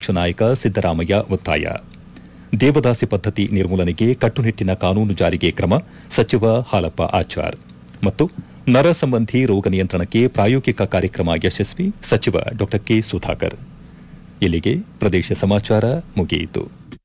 ಪ್ರತಿಪಕ್ಷ ನಾಯಕ ಸಿದ್ದರಾಮಯ್ಯ ಒತ್ತಾಯ ದೇವದಾಸಿ ಪದ್ಧತಿ ನಿರ್ಮೂಲನೆಗೆ ಕಟ್ಟುನಿಟ್ಟಿನ ಕಾನೂನು ಜಾರಿಗೆ ಕ್ರಮ ಸಚಿವ ಹಾಲಪ್ಪ ಆಚಾರ್ ಮತ್ತು ನರ ಸಂಬಂಧಿ ರೋಗ ನಿಯಂತ್ರಣಕ್ಕೆ ಪ್ರಾಯೋಗಿಕ ಕಾರ್ಯಕ್ರಮ ಯಶಸ್ವಿ ಸಚಿವ ಡಾ ಕೆ ಸುಧಾಕರ್ ಇಲ್ಲಿಗೆ ಪ್ರದೇಶ ಸಮಾಚಾರ ಮುಗಿಯಿತು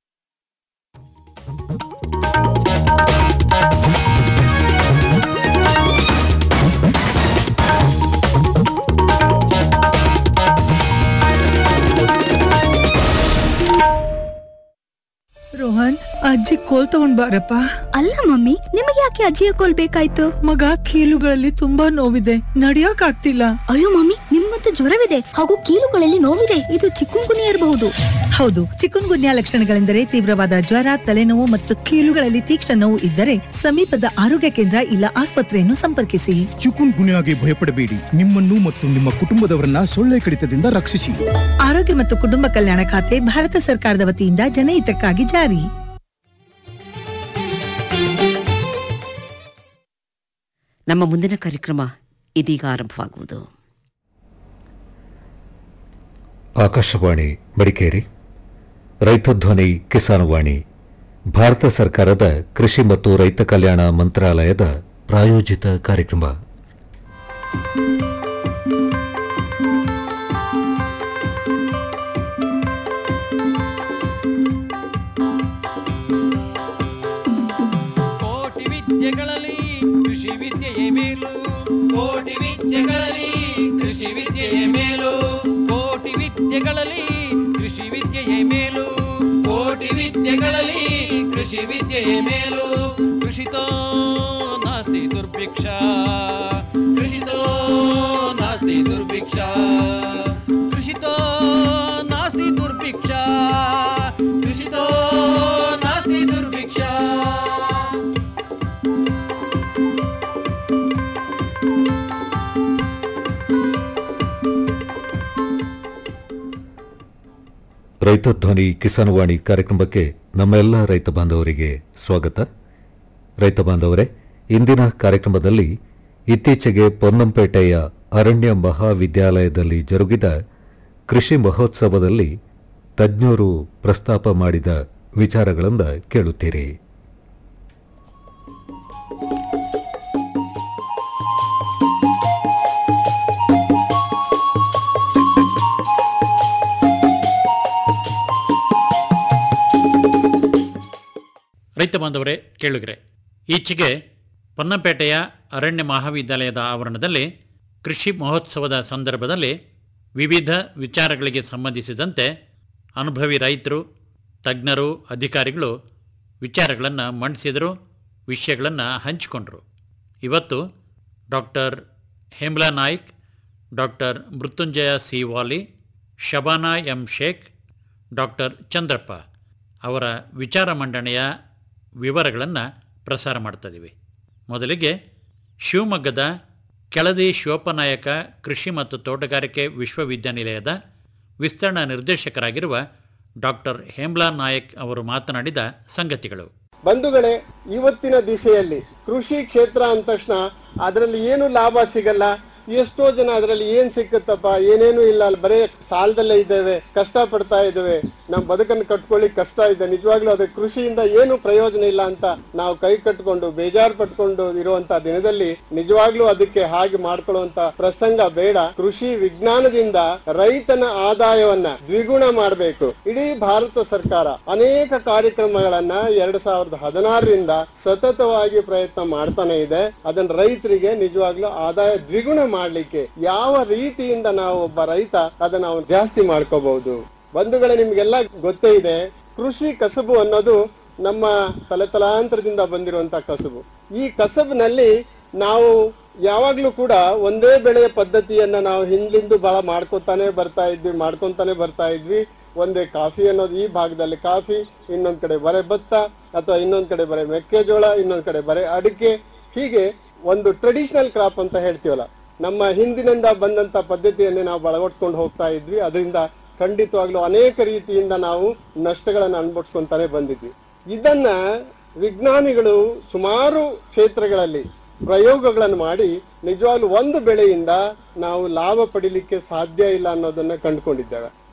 ರೋಹನ್ ಅಜ್ಜಿ ಕೋಲ್ ತಗೊಂಡ್ ಬಾರಪ್ಪ ಅಲ್ಲ ಮಮ್ಮಿ ನಿಮಗೆ ಯಾಕೆ ಅಜ್ಜಿಯ ಕೋಲ್ ಬೇಕಾಯ್ತು ಮಗ ಕೀಲುಗಳಲ್ಲಿ ತುಂಬಾ ನೋವಿದೆ ನಡಿಯಕ್ ಆಗ್ತಿಲ್ಲ ಅಯ್ಯೋ ಮಮ್ಮಿ ನಿಮ್ಮಂತೂ ಜ್ವರವಿದೆ ಹಾಗೂ ಕೀಲುಗಳಲ್ಲಿ ನೋವಿದೆ ಇದು ಚಿಕ್ಕುಂಗುನಿ ಇರಬಹುದು ಹೌದು ಚಿಕನ್ ಗುನ್ಯಾ ಲಕ್ಷಣಗಳೆಂದರೆ ತೀವ್ರವಾದ ಜ್ವರ ತಲೆನೋವು ಮತ್ತು ಕೀಲುಗಳಲ್ಲಿ ತೀಕ್ಷ್ಣ ನೋವು ಇದ್ದರೆ ಸಮೀಪದ ಆರೋಗ್ಯ ಕೇಂದ್ರ ಇಲ್ಲ ಆಸ್ಪತ್ರೆಯನ್ನು ಸಂಪರ್ಕಿಸಿ ಚಿಕುನ್ ಗುನ್ಯಾಗೆ ಭಯಪಡಬೇಡಿ ನಿಮ್ಮನ್ನು ಮತ್ತು ನಿಮ್ಮ ಕುಟುಂಬದವರನ್ನ ಸೊಳ್ಳೆ ಕಡಿತದಿಂದ ರಕ್ಷಿಸಿ ಆರೋಗ್ಯ ಮತ್ತು ಕುಟುಂಬ ಕಲ್ಯಾಣ ಖಾತೆ ಭಾರತ ಸರ್ಕಾರದ ವತಿಯಿಂದ ಜನಹಿತಕ್ಕಾಗಿ ಜಾರಿ ನಮ್ಮ ಮುಂದಿನ ಕಾರ್ಯಕ್ರಮ ಇದೀಗ ಆರಂಭವಾಗುವುದು ಆಕಾಶವಾಣಿ ಮಡಿಕೇರಿ ರೈತಧ್ವನಿ ಕಿಸಾನವಾಣಿ ಭಾರತ ಸರ್ಕಾರದ ಕೃಷಿ ಮತ್ತು ರೈತ ಕಲ್ಯಾಣ ಮಂತ್ರಾಲಯದ ಪ್ರಾಯೋಜಿತ ಕಾರ್ಯಕ್ರಮ ಕೋಟಿ ವಿದ್ಯೆಗಳಲ್ಲಿ ಕೃಷಿ ವಿದ್ಯೆಯೇ ಮೇಲು ಕೋಟಿ ವಿದ್ಯೆಗಳಲ್ಲಿ ಕೃಷಿ ವಿದ್ಯೆಯೇ ಮೇಲು ಕೋಟಿ ವಿದ್ಯೆಗಳಲ್ಲಿ ಕೃಷಿ ವಿದ್ಯೆಯೇ ಮೇಲು ಕೋಟಿ ವಿದ್ಯೆಗಳಲ್ಲಿ ಕೃಷಿ ವಿದ್ಯೆಯೇ ಮೇಲು ಕೃಷಿತೋ ನಾಸ್ತಿ ದುರ್ಭಿಕ್ಷ ಕೃಷಿತೋ ನಾಸ್ತಿ ದುರ್ಭಿಕ್ಷ ಕೃಷಿತೋ ನಾಸ್ತಿ ದುರ್ಭಿಕ್ಷ ಕೃಷಿತೋ ನಾಸ್ತಿ ದುರ್ಭಿಕ್ಷ ರೈತಧ್ವನಿ ಕಿಸಾನವಾಣಿ ಕಾರ್ಯಕ್ರಮಕ್ಕೆ ನಮ್ಮೆಲ್ಲ ರೈತ ಬಾಂಧವರಿಗೆ ಸ್ವಾಗತ ರೈತ ಬಾಂಧವರೇ ಇಂದಿನ ಕಾರ್ಯಕ್ರಮದಲ್ಲಿ ಇತ್ತೀಚೆಗೆ ಪೊನ್ನಂಪೇಟೆಯ ಅರಣ್ಯ ಮಹಾವಿದ್ಯಾಲಯದಲ್ಲಿ ಜರುಗಿದ ಕೃಷಿ ಮಹೋತ್ಸವದಲ್ಲಿ ತಜ್ಞರು ಪ್ರಸ್ತಾಪ ಮಾಡಿದ ವಿಚಾರಗಳನ್ನು ಕೇಳುತ್ತೀರಿ ರೈತ ಬಾಂಧವರೇ ಕೇಳುಗರೆ ಈಚೆಗೆ ಪೊನ್ನಂಪೇಟೆಯ ಅರಣ್ಯ ಮಹಾವಿದ್ಯಾಲಯದ ಆವರಣದಲ್ಲಿ ಕೃಷಿ ಮಹೋತ್ಸವದ ಸಂದರ್ಭದಲ್ಲಿ ವಿವಿಧ ವಿಚಾರಗಳಿಗೆ ಸಂಬಂಧಿಸಿದಂತೆ ಅನುಭವಿ ರೈತರು ತಜ್ಞರು ಅಧಿಕಾರಿಗಳು ವಿಚಾರಗಳನ್ನು ಮಂಡಿಸಿದರು ವಿಷಯಗಳನ್ನು ಹಂಚಿಕೊಂಡರು ಇವತ್ತು doctor Hemla Naik doctor Mrityunjaya C Wali Shabana M Shaikh doctor Chandrappa ಅವರ ವಿಚಾರ ಮಂಡನೆಯ ವಿವರಗಳನ್ನು ಪ್ರಸಾರ ಮಾಡ್ತಿದ್ದೀವಿ ಮೊದಲಿಗೆ ಶಿವಮೊಗ್ಗದ ಕೆಳದಿ ಶಿವಪ್ಪನಾಯಕ ಕೃಷಿ ಮತ್ತು ತೋಟಗಾರಿಕೆ ವಿಶ್ವವಿದ್ಯಾನಿಲಯದ ವಿಸ್ತರಣಾ ನಿರ್ದೇಶಕರಾಗಿರುವ ಡಾಕ್ಟರ್ ಹೇಮ್ಲಾ ನಾಯಕ್ ಅವರು ಮಾತನಾಡಿದ ಸಂಗತಿಗಳು ಬಂಧುಗಳೇ ಇವತ್ತಿನ ದಿಸೆಯಲ್ಲಿ ಕೃಷಿ ಕ್ಷೇತ್ರ ಅಂದ ತಕ್ಷಣ ಅದರಲ್ಲಿ ಏನು ಲಾಭ ಸಿಗಲ್ಲ ಎಷ್ಟೋ ಜನ ಅದರಲ್ಲಿ ಏನ್ ಸಿಕ್ಕತ್ತಪ್ಪ ಏನೇನು ಇಲ್ಲ ಅಲ್ಲಿ ಬರೇ ಸಾಲದಲ್ಲೇ ಇದ್ದೇವೆ ಕಷ್ಟ ಪಡ್ತಾ ಇದ್ದೇವೆ ನಮ್ ಬದುಕನ್ನು ಕಟ್ಕೊಳ್ಳಿ ಕಷ್ಟ ಇದೆ ನಿಜವಾಗ್ಲೂ ಅದೇ ಕೃಷಿಯಿಂದ ಏನು ಪ್ರಯೋಜನ ಇಲ್ಲ ಅಂತ ನಾವು ಕೈ ಕಟ್ಕೊಂಡು ಬೇಜಾರು ಪಟ್ಕೊಂಡು ಇರುವಂತ ದಿನದಲ್ಲಿ ನಿಜವಾಗ್ಲೂ ಅದಕ್ಕೆ ಹಾಗೆ ಮಾಡ್ಕೊಳ್ಳುವಂತ ಪ್ರಸಂಗ ಬೇಡ ಕೃಷಿ ವಿಜ್ಞಾನದಿಂದ ರೈತನ ಆದಾಯವನ್ನ ದ್ವಿಗುಣ ಮಾಡಬೇಕು ಇಡೀ ಭಾರತ ಸರ್ಕಾರ ಅನೇಕ ಕಾರ್ಯಕ್ರಮಗಳನ್ನ ಎರಡ್ ಸಾವಿರದ ಹದಿನಾರರಿಂದ ಸತತವಾಗಿ ಪ್ರಯತ್ನ ಮಾಡ್ತಾನೆ ಇದೆ ಅದನ್ನ ರೈತರಿಗೆ ನಿಜವಾಗ್ಲೂ ಆದಾಯ ದ್ವಿಗುಣ ಮಾಡ್ಲಿಕ್ಕೆ ಯಾವ ರೀತಿಯಿಂದ ನಾವು ಒಬ್ಬ ರೈತ ಅದನ್ನ ಅವನು ಜಾಸ್ತಿ ಮಾಡ್ಕೋಬಹುದು ಬಂಧುಗಳೇ ನಿಮ್ಗೆಲ್ಲ ಗೊತ್ತೇ ಇದೆ ಕೃಷಿ ಕಸಬು ಅನ್ನೋದು ನಮ್ಮ ತಲೆತಲಾಂತರದಿಂದ ಬಂದಿರುವಂತ ಕಸಬು ಈ ಕಸಬ್ನಲ್ಲಿ ನಾವು ಯಾವಾಗ್ಲೂ ಕೂಡ ಒಂದೇ ಬೆಳೆಯ ಪದ್ಧತಿಯನ್ನ ನಾವು ಹಿಂದಿಂದು ಬಹಳ ಮಾಡ್ಕೊತಾನೆ ಬರ್ತಾ ಇದ್ವಿ ಮಾಡ್ಕೊಂತಾನೆ ಬರ್ತಾ ಇದ್ವಿ ಒಂದೇ ಕಾಫಿ ಅನ್ನೋದು ಈ ಭಾಗದಲ್ಲಿ ಕಾಫಿ ಇನ್ನೊಂದ್ ಕಡೆ ಬರೆ ಭತ್ತ ಅಥವಾ ಇನ್ನೊಂದ್ ಕಡೆ ಬರೆ ಮೆಕ್ಕೆಜೋಳ ಇನ್ನೊಂದ್ ಕಡೆ ಬರೆ ಅಡಿಕೆ ಹೀಗೆ ಒಂದು ಟ್ರೆಡಿಷನಲ್ ಕ್ರಾಪ್ ಅಂತ ಹೇಳ್ತೀವಲ್ಲ ನಮ್ಮ ಹಿಂದಿನಿಂದ ಬಂದಂತ ಪದ್ಧತಿಯನ್ನೇ ನಾವು ಬಳಗಟ್ಕೊಂಡು ಹೋಗ್ತಾ ಇದ್ವಿ ಅದರಿಂದ ಖಂಡಿತವಾಗ್ಲೂ ಅನೇಕ ರೀತಿಯಿಂದ ನಾವು ನಷ್ಟಗಳನ್ನು ಅನುಭವಿಸ್ಕೊಂತಾನೆ ಬಂದಿದ್ವಿ ಇದನ್ನ ವಿಜ್ಞಾನಿಗಳು ಸುಮಾರು ಕ್ಷೇತ್ರಗಳಲ್ಲಿ ಪ್ರಯೋಗಗಳನ್ನು ಮಾಡಿ ನಿಜವಾಗ್ಲೂ ಒಂದು ಬೆಳೆಯಿಂದ ನಾವು ಲಾಭ ಪಡಿಲಿಕ್ಕೆ ಸಾಧ್ಯ ಇಲ್ಲ ಅನ್ನೋದನ್ನ ಕಂಡುಕೊಂಡಿದ್ದೇವೆ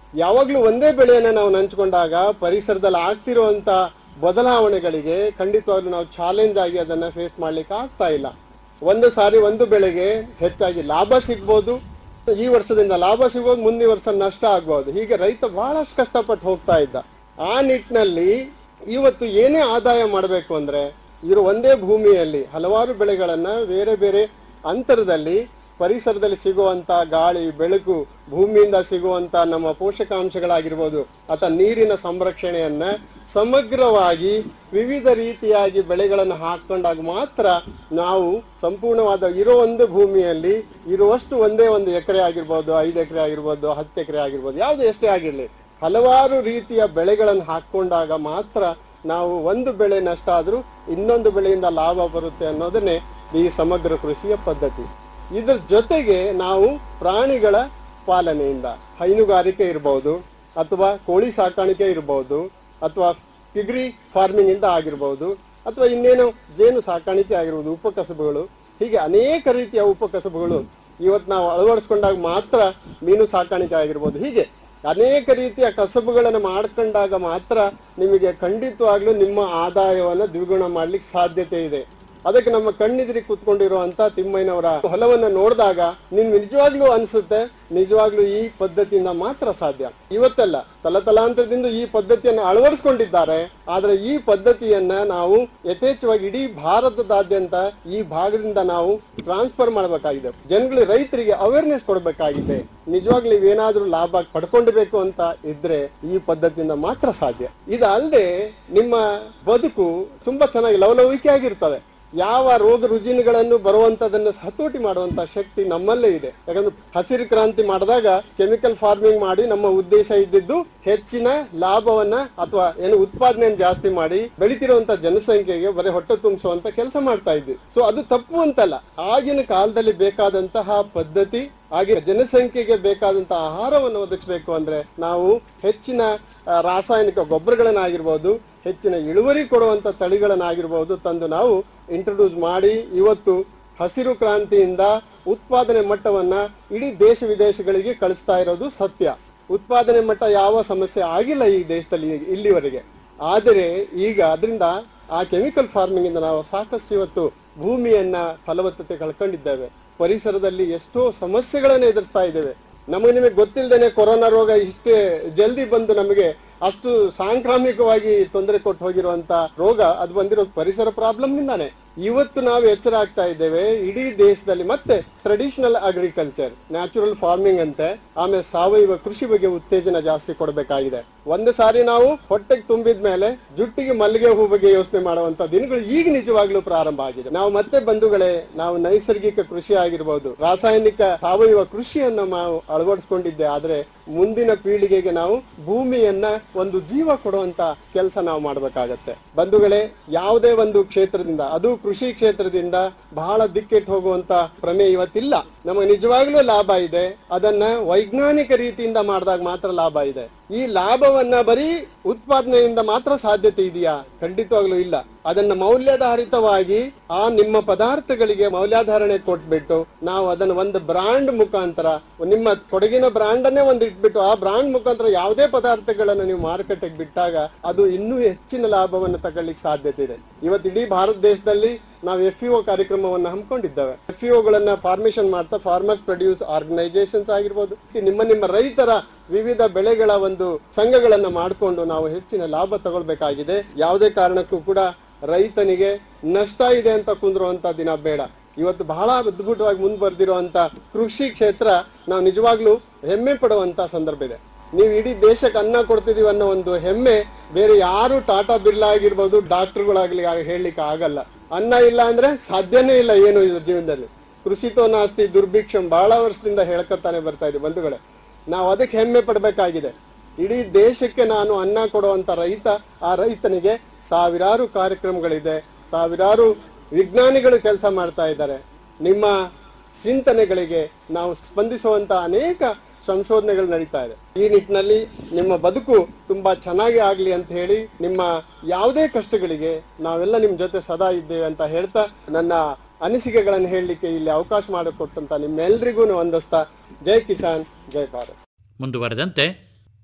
ಯಾವಾಗ್ಲೂ ಒಂದೇ ಬೆಳೆಯನ್ನ ನಾವು ನಂಚ್ಕೊಂಡಾಗ ಪರಿಸರದಲ್ಲಿ ಆಗ್ತಿರುವಂತ ಬದಲಾವಣೆಗಳಿಗೆ ಖಂಡಿತವಾಗ್ಲೂ ನಾವು ಚಾಲೆಂಜ್ ಆಗಿ ಅದನ್ನ ಫೇಸ್ ಮಾಡ್ಲಿಕ್ಕೆ ಆಗ್ತಾ ಇಲ್ಲ ಒಂದು ಸಾರಿ ಒಂದು ಬೆಳೆಗೆ ಹೆಚ್ಚಾಗಿ ಲಾಭ ಸಿಗ್ಬೋದು ಈ ವರ್ಷದಿಂದ ಲಾಭ ಸಿಗ್ಬೋದು ಮುಂದಿನ ವರ್ಷ ನಷ್ಟ ಆಗ್ಬೋದು ಹೀಗೆ ರೈತ ಬಹಳಷ್ಟು ಕಷ್ಟಪಟ್ಟು ಹೋಗ್ತಾ ಇದ್ದ ಆ ನಿಟ್ಟಿನಲ್ಲಿ ಇವತ್ತು ಏನೇ ಆದಾಯ ಮಾಡಬೇಕು ಅಂದ್ರೆ ಇರೋ ಒಂದೇ ಭೂಮಿಯಲ್ಲಿ ಹಲವಾರು ಬೆಳೆಗಳನ್ನ ಬೇರೆ ಬೇರೆ ಅಂತರದಲ್ಲಿ ಪರಿಸರದಲ್ಲಿ ಸಿಗುವಂತ ಗಾಳಿ ಬೆಳಕು ಭೂಮಿಯಿಂದ ಸಿಗುವಂತ ನಮ್ಮ ಪೋಷಕಾಂಶಗಳಾಗಿರ್ಬೋದು ಅಥವಾ ನೀರಿನ ಸಂರಕ್ಷಣೆಯನ್ನ ಸಮಗ್ರವಾಗಿ ವಿವಿಧ ರೀತಿಯಾಗಿ ಬೆಳೆಗಳನ್ನು ಹಾಕೊಂಡಾಗ ಮಾತ್ರ ನಾವು ಸಂಪೂರ್ಣವಾದ ಇರೋ ಒಂದು ಭೂಮಿಯಲ್ಲಿ ಇರುವಷ್ಟು ಒಂದೇ ಒಂದು ಎಕರೆ ಆಗಿರ್ಬೋದು ಐದು ಎಕರೆ ಆಗಿರ್ಬೋದು ಹತ್ತು ಎಕರೆ ಆಗಿರ್ಬೋದು ಯಾವುದು ಎಷ್ಟೇ ಆಗಿರಲಿ ಹಲವಾರು ರೀತಿಯ ಬೆಳೆಗಳನ್ನು ಹಾಕೊಂಡಾಗ ಮಾತ್ರ ನಾವು ಒಂದು ಬೆಳೆ ನಷ್ಟ ಆದರೂ ಇನ್ನೊಂದು ಬೆಳೆಯಿಂದ ಲಾಭ ಬರುತ್ತೆ ಅನ್ನೋದನ್ನೇ ಈ ಸಮಗ್ರ ಕೃಷಿಯ ಪದ್ಧತಿ ಇದ್ರ ಜೊತೆಗೆ ನಾವು ಪ್ರಾಣಿಗಳ ಪಾಲನೆಯಿಂದ ಹೈನುಗಾರಿಕೆ ಇರಬಹುದು ಅಥವಾ ಕೋಳಿ ಸಾಕಾಣಿಕೆ ಇರಬಹುದು ಅಥವಾ ಪಿಗ್ರಿ ಫಾರ್ಮಿಂಗ್ ಇಂದ ಆಗಿರ್ಬೋದು ಅಥವಾ ಇನ್ನೇನು ಜೇನು ಸಾಕಾಣಿಕೆ ಆಗಿರ್ಬೋದು ಉಪಕಸಬುಗಳು ಹೀಗೆ ಅನೇಕ ರೀತಿಯ ಉಪಕಸಬುಗಳು ಇವತ್ತು ನಾವು ಅಳವಡಿಸ್ಕೊಂಡಾಗ ಮಾತ್ರ ಮೀನು ಸಾಕಾಣಿಕೆ ಆಗಿರ್ಬೋದು ಹೀಗೆ ಅನೇಕ ರೀತಿಯ ಕಸಬುಗಳನ್ನು ಮಾಡ್ಕೊಂಡಾಗ ಮಾತ್ರ ನಿಮಗೆ ಖಂಡಿತವಾಗ್ಲೂ ನಿಮ್ಮ ಆದಾಯವನ್ನು ದ್ವಿಗುಣ ಮಾಡ್ಲಿಕ್ಕೆ ಸಾಧ್ಯತೆ ಇದೆ ಅದಕ್ಕೆ ನಮ್ಮ ಕಣ್ಣಿದ್ರಿ ಕೂತ್ಕೊಂಡಿರುವಂತ ತಿಮ್ಮಯ್ಯನವರ ಹೊಲವನ್ನ ನೋಡಿದಾಗ ನಿನ್ ನಿಜವಾಗ್ಲೂ ಅನ್ಸುತ್ತೆ ನಿಜವಾಗ್ಲೂ ಈ ಪದ್ಧತಿಯಿಂದ ಮಾತ್ರ ಸಾಧ್ಯ ಇವತ್ತಲ್ಲ ತಲತಲಾಂತರದಿಂದ ಈ ಪದ್ಧತಿಯನ್ನು ಅಳವಡಿಸ್ಕೊಂಡಿದ್ದಾರೆ ಆದ್ರೆ ಈ ಪದ್ಧತಿಯನ್ನ ನಾವು ಯಥೇಚ್ಛವಾಗಿ ಇಡೀ ಭಾರತದಾದ್ಯಂತ ಈ ಭಾಗದಿಂದ ನಾವು ಟ್ರಾನ್ಸ್ಫರ್ ಮಾಡಬೇಕಾಗಿದೆ ಜನಗಳು ರೈತರಿಗೆ ಅವೇರ್ನೆಸ್ ಕೊಡಬೇಕಾಗಿದೆ ನಿಜವಾಗ್ಲೂ ನೀವೇನಾದ್ರೂ ಲಾಭ ಪಡ್ಕೊಂಡಿರ್ಬೇಕು ಅಂತ ಇದ್ರೆ ಈ ಪದ್ಧತಿಯಿಂದ ಮಾತ್ರ ಸಾಧ್ಯ ಇದಲ್ಲದೆ ನಿಮ್ಮ ಬದುಕು ತುಂಬಾ ಚೆನ್ನಾಗಿ ಲವಲವಿಕೆ ಆಗಿರ್ತದೆ ಯಾವ ರೋಗ ರುಜಿನಗಳನ್ನು ಬರುವಂತದನ್ನು ಹತೋಟಿ ಮಾಡುವಂತ ಶಕ್ತಿ ನಮ್ಮಲ್ಲೇ ಇದೆ ಯಾಕಂದ್ರೆ ಹಸಿರು ಕ್ರಾಂತಿ ಮಾಡಿದಾಗ ಕೆಮಿಕಲ್ ಫಾರ್ಮಿಂಗ್ ಮಾಡಿ ನಮ್ಮ ಉದ್ದೇಶ ಇದ್ದಿದ್ದು ಹೆಚ್ಚಿನ ಲಾಭವನ್ನ ಅಥವಾ ಏನು ಉತ್ಪಾದನೆಯನ್ನು ಜಾಸ್ತಿ ಮಾಡಿ ಬೆಳಿತಿರುವಂತ ಜನಸಂಖ್ಯೆಗೆ ಬರೀ ಹೊಟ್ಟೆ ತುಂಬಿಸುವಂತ ಕೆಲಸ ಮಾಡ್ತಾ ಇದ್ವಿ ಸೊ ಅದು ತಪ್ಪು ಅಂತಲ್ಲ ಆಗಿನ ಕಾಲದಲ್ಲಿ ಬೇಕಾದಂತಹ ಪದ್ಧತಿ ಹಾಗೆ ಜನಸಂಖ್ಯೆಗೆ ಬೇಕಾದಂತಹ ಆಹಾರವನ್ನು ಒದಗಿಸಬೇಕು ಅಂದ್ರೆ ನಾವು ಹೆಚ್ಚಿನ ಆ, ರಾಸಾಯನಿಕ ಗೊಬ್ಬರಗಳನ್ನಾಗಿರ್ಬೋದು ಹೆಚ್ಚಿನ ಇಳುವರಿ ಕೊಡುವಂತ ತಳಿಗಳನ್ನಾಗಿರ್ಬೋದು ತಂದು ನಾವು ಇಂಟ್ರೊಡ್ಯೂಸ್ ಮಾಡಿ ಇವತ್ತು ಹಸಿರು ಕ್ರಾಂತಿಯಿಂದ ಉತ್ಪಾದನೆ ಮಟ್ಟವನ್ನ ಇಡೀ ದೇಶ ವಿದೇಶಗಳಿಗೆ ಕಳಿಸ್ತಾ ಇರೋದು ಸತ್ಯ ಉತ್ಪಾದನೆ ಮಟ್ಟ ಯಾವ ಸಮಸ್ಯೆ ಆಗಿಲ್ಲ ಈ ದೇಶದಲ್ಲಿ ಇಲ್ಲಿವರೆಗೆ ಆದರೆ ಈಗ ಅದರಿಂದ ಆ ಕೆಮಿಕಲ್ ಫಾರ್ಮಿಂಗ್ ಇಂದ ನಾವು ಸಾಕಷ್ಟು ಇವತ್ತು ಭೂಮಿಯನ್ನ ಫಲವತ್ತತೆ ಕಳ್ಕೊಂಡಿದ್ದೇವೆ ಪರಿಸರದಲ್ಲಿ ಎಷ್ಟೋ ಸಮಸ್ಯೆಗಳನ್ನು ಎದುರಿಸ್ತಾ ಇದ್ದೇವೆ ನಮಗೆ ನಿಮಗೆ ಗೊತ್ತಿಲ್ಲದೇನೆ ಕೊರೋನಾ ರೋಗ ಇಷ್ಟೇ ಜಲ್ದಿ ಬಂದು ನಮಗೆ ಅಷ್ಟು ಸಾಂಕ್ರಾಮಿಕವಾಗಿ ತೊಂದರೆ ಕೊಟ್ಟು ಹೋಗಿರುವಂತ ರೋಗ ಅದು ಬಂದಿರೋ ಪರಿಸರ ಪ್ರಾಬ್ಲಮ್ ನಿಂದಾನೆ ಇವತ್ತು ನಾವು ಎಚ್ಚರ ಆಗ್ತಾ ಇದ್ದೇವೆ ಇಡೀ ದೇಶದಲ್ಲಿ ಮತ್ತೆ ಟ್ರೆಡಿಷನಲ್ ಅಗ್ರಿಕಲ್ಚರ್ ನ್ಯಾಚುರಲ್ ಫಾರ್ಮಿಂಗ್ ಅಂತೆ ಆಮೇಲೆ ಸಾವಯವ ಕೃಷಿ ಬಗ್ಗೆ ಉತ್ತೇಜನ ಜಾಸ್ತಿ ಕೊಡಬೇಕಾಗಿದೆ ಒಂದು ಸಾರಿ ನಾವು ಹೊಟ್ಟೆಗೆ ತುಂಬಿದ ಮೇಲೆ ಜುಟ್ಟಿಗೆ ಮಲ್ಲಿಗೆ ಹೂ ಬಗ್ಗೆ ಯೋಚನೆ ಮಾಡುವಂತ ದಿನಗಳು ಈಗ ನಿಜವಾಗ್ಲೂ ಪ್ರಾರಂಭ ಆಗಿದೆ ನಾವು ಮತ್ತೆ ಬಂಧುಗಳೇ ನಾವು ನೈಸರ್ಗಿಕ ಕೃಷಿ ಆಗಿರ್ಬೋದು ರಾಸಾಯನಿಕ ಸಾವಯವ ಕೃಷಿಯನ್ನ ನಾವು ಅಳವಡಿಸ್ಕೊಂಡಿದ್ದೆ ಆದ್ರೆ ಮುಂದಿನ ಪೀಳಿಗೆಗೆ ನಾವು ಭೂಮಿಯನ್ನ ಒಂದು ಜೀವ ಕೊಡುವಂತ ಕೆಲಸ ನಾವು ಮಾಡಬೇಕಾಗತ್ತೆ ಬಂಧುಗಳೇ ಯಾವುದೇ ಒಂದು ಕ್ಷೇತ್ರದಿಂದ ಅದು ಕೃಷಿ ಕ್ಷೇತ್ರದಿಂದ ಬಹಳ ದಿಕ್ಕೆಟ್ಟು ಹೋಗುವಂತ ಪ್ರಮೇಯ ಇವತ್ತಿಲ್ಲ ನಮಗೆ ನಿಜವಾಗ್ಲೂ ಲಾಭ ಇದೆ ಅದನ್ನ ವೈಜ್ಞಾನಿಕ ರೀತಿಯಿಂದ ಮಾಡಿದಾಗ ಮಾತ್ರ ಲಾಭ ಇದೆ ಈ ಲಾಭವನ್ನ ಬರೀ ಉತ್ಪಾದನೆಯಿಂದ ಮಾತ್ರ ಸಾಧ್ಯತೆ ಇದೆಯಾ ಖಂಡಿತವಾಗ್ಲೂ ಇಲ್ಲ ಅದನ್ನ ಮೌಲ್ಯಾಧಾರಿತವಾಗಿ ಆ ನಿಮ್ಮ ಪದಾರ್ಥಗಳಿಗೆ ಮೌಲ್ಯಾಧಾರಣೆ ಕೊಟ್ಬಿಟ್ಟು ನಾವು ಅದನ್ನ ಒಂದು ಬ್ರಾಂಡ್ ಮುಖಾಂತರ ನಿಮ್ಮ ಕೊಡಗಿನ ಬ್ರಾಂಡ್ ಅನ್ನೇ ಒಂದು ಇಟ್ಬಿಟ್ಟು ಆ ಬ್ರಾಂಡ್ ಮುಖಾಂತರ ಯಾವುದೇ ಪದಾರ್ಥಗಳನ್ನು ನೀವು ಮಾರುಕಟ್ಟೆಗೆ ಬಿಟ್ಟಾಗ ಅದು ಇನ್ನೂ ಹೆಚ್ಚಿನ ಲಾಭವನ್ನು ತಗೊಳ್ಳಿಕ್ಕೆ ಸಾಧ್ಯತೆ ಇದೆ ಇವತ್ತು ಇಡೀ ಭಾರತ ದೇಶದಲ್ಲಿ ನಾವು ಎಫ್ ಇಒ ಕಾರ್ಯಕ್ರಮವನ್ನು ಹಮ್ಮಿಕೊಂಡಿದ್ದೇವೆ ಎಫ್ ಗಳನ್ನ ಫಾರ್ಮೇಶನ್ ಮಾಡ್ತಾ ಫಾರ್ಮರ್ಸ್ ಪ್ರೊಡ್ಯೂಸ್ ಆರ್ಗನೈಸೇಷನ್ಸ್ ಆಗಿರ್ಬೋದು ನಿಮ್ಮ ನಿಮ್ಮ ರೈತರ ವಿವಿಧ ಬೆಳೆಗಳ ಒಂದು ಸಂಘಗಳನ್ನ ಮಾಡಿಕೊಂಡು ನಾವು ಹೆಚ್ಚಿನ ಲಾಭ ತಗೊಳ್ಬೇಕಾಗಿದೆ ಯಾವುದೇ ಕಾರಣಕ್ಕೂ ಕೂಡ ರೈತನಿಗೆ ನಷ್ಟ ಇದೆ ಅಂತ ಕುಂದ್ರುವಂತ ದಿನ ಬೇಡ ಇವತ್ತು ಬಹಳ ಅದ್ಭುತವಾಗಿ ಮುಂದುವರೆದಿರುವಂತ ಕೃಷಿ ಕ್ಷೇತ್ರ ನಾವು ನಿಜವಾಗ್ಲೂ ಹೆಮ್ಮೆ ಪಡುವಂತ ಸಂದರ್ಭ ಇದೆ ನೀವು ಇಡೀ ದೇಶಕ್ಕೆ ಅನ್ನ ಕೊಡ್ತಿದೀವಿ ಅನ್ನೋ ಒಂದು ಹೆಮ್ಮೆ ಬೇರೆ ಯಾರು ಟಾಟಾ ಬಿರ್ಲಾ ಆಗಿರ್ಬೋದು ಡಾಕ್ಟರ್ಗಳಾಗ್ಲಿ ಹೇಳಲಿಕ್ಕೆ ಆಗಲ್ಲ ಅನ್ನ ಇಲ್ಲ ಅಂದ್ರೆ ಸಾಧ್ಯನೇ ಇಲ್ಲ ಏನು ಇದು ಜೀವನದಲ್ಲಿ ಕೃಷಿತೋ ನಾಸ್ತಿ ದುರ್ಭಿಕ್ಷಂ ಬಹಳ ವರ್ಷದಿಂದ ಹೇಳ್ಕೊತಾನೆ ಬರ್ತಾ ಇದೆ ಬಂಧುಗಳೇ ನಾವು ಅದಕ್ಕೆ ಹೆಮ್ಮೆ ಪಡಬೇಕಾಗಿದೆ ಇಡೀ ದೇಶಕ್ಕೆ ನಾನು ಅನ್ನ ಕೊಡುವಂತ ರೈತ ಆ ರೈತನಿಗೆ ಸಾವಿರಾರು ಕಾರ್ಯಕ್ರಮಗಳಿದೆ ಸಾವಿರಾರು ವಿಜ್ಞಾನಿಗಳು ಕೆಲಸ ಮಾಡ್ತಾ ಇದ್ದಾರೆ ನಿಮ್ಮ ಚಿಂತನೆಗಳಿಗೆ ನಾವು ಸ್ಪಂದಿಸುವಂತ ಅನೇಕ ಸಂಶೋಧನೆಗಳು ನಡೀತಾ ಇದೆ ಈ ನಿಟ್ಟಿನಲ್ಲಿ ನಿಮ್ಮ ಬದುಕು ತುಂಬಾ ಚೆನ್ನಾಗಿ ಆಗ್ಲಿ ಅಂತ ಹೇಳಿ ನಿಮ್ಮ ಯಾವುದೇ ಕಷ್ಟಗಳಿಗೆ ನಾವೆಲ್ಲ ನಿಮ್ ಜೊತೆ ಸದಾ ಇದ್ದೇವೆ ಅಂತ ಹೇಳ್ತಾ ನನ್ನ ಅನಿಸಿಕೆಗಳನ್ನು ಹೇಳಲಿಕ್ಕೆ ಇಲ್ಲಿ ಅವಕಾಶ ಮಾಡಿಕೊಟ್ಟಂತ ನಿಮ್ಮೆಲ್ರಿಗೂ ವಂದಿಸ್ತಾ ಜೈ ಕಿಸಾನ್ ಜೈ ಭಾರತ್ ಮುಂದುವರೆದಂತೆ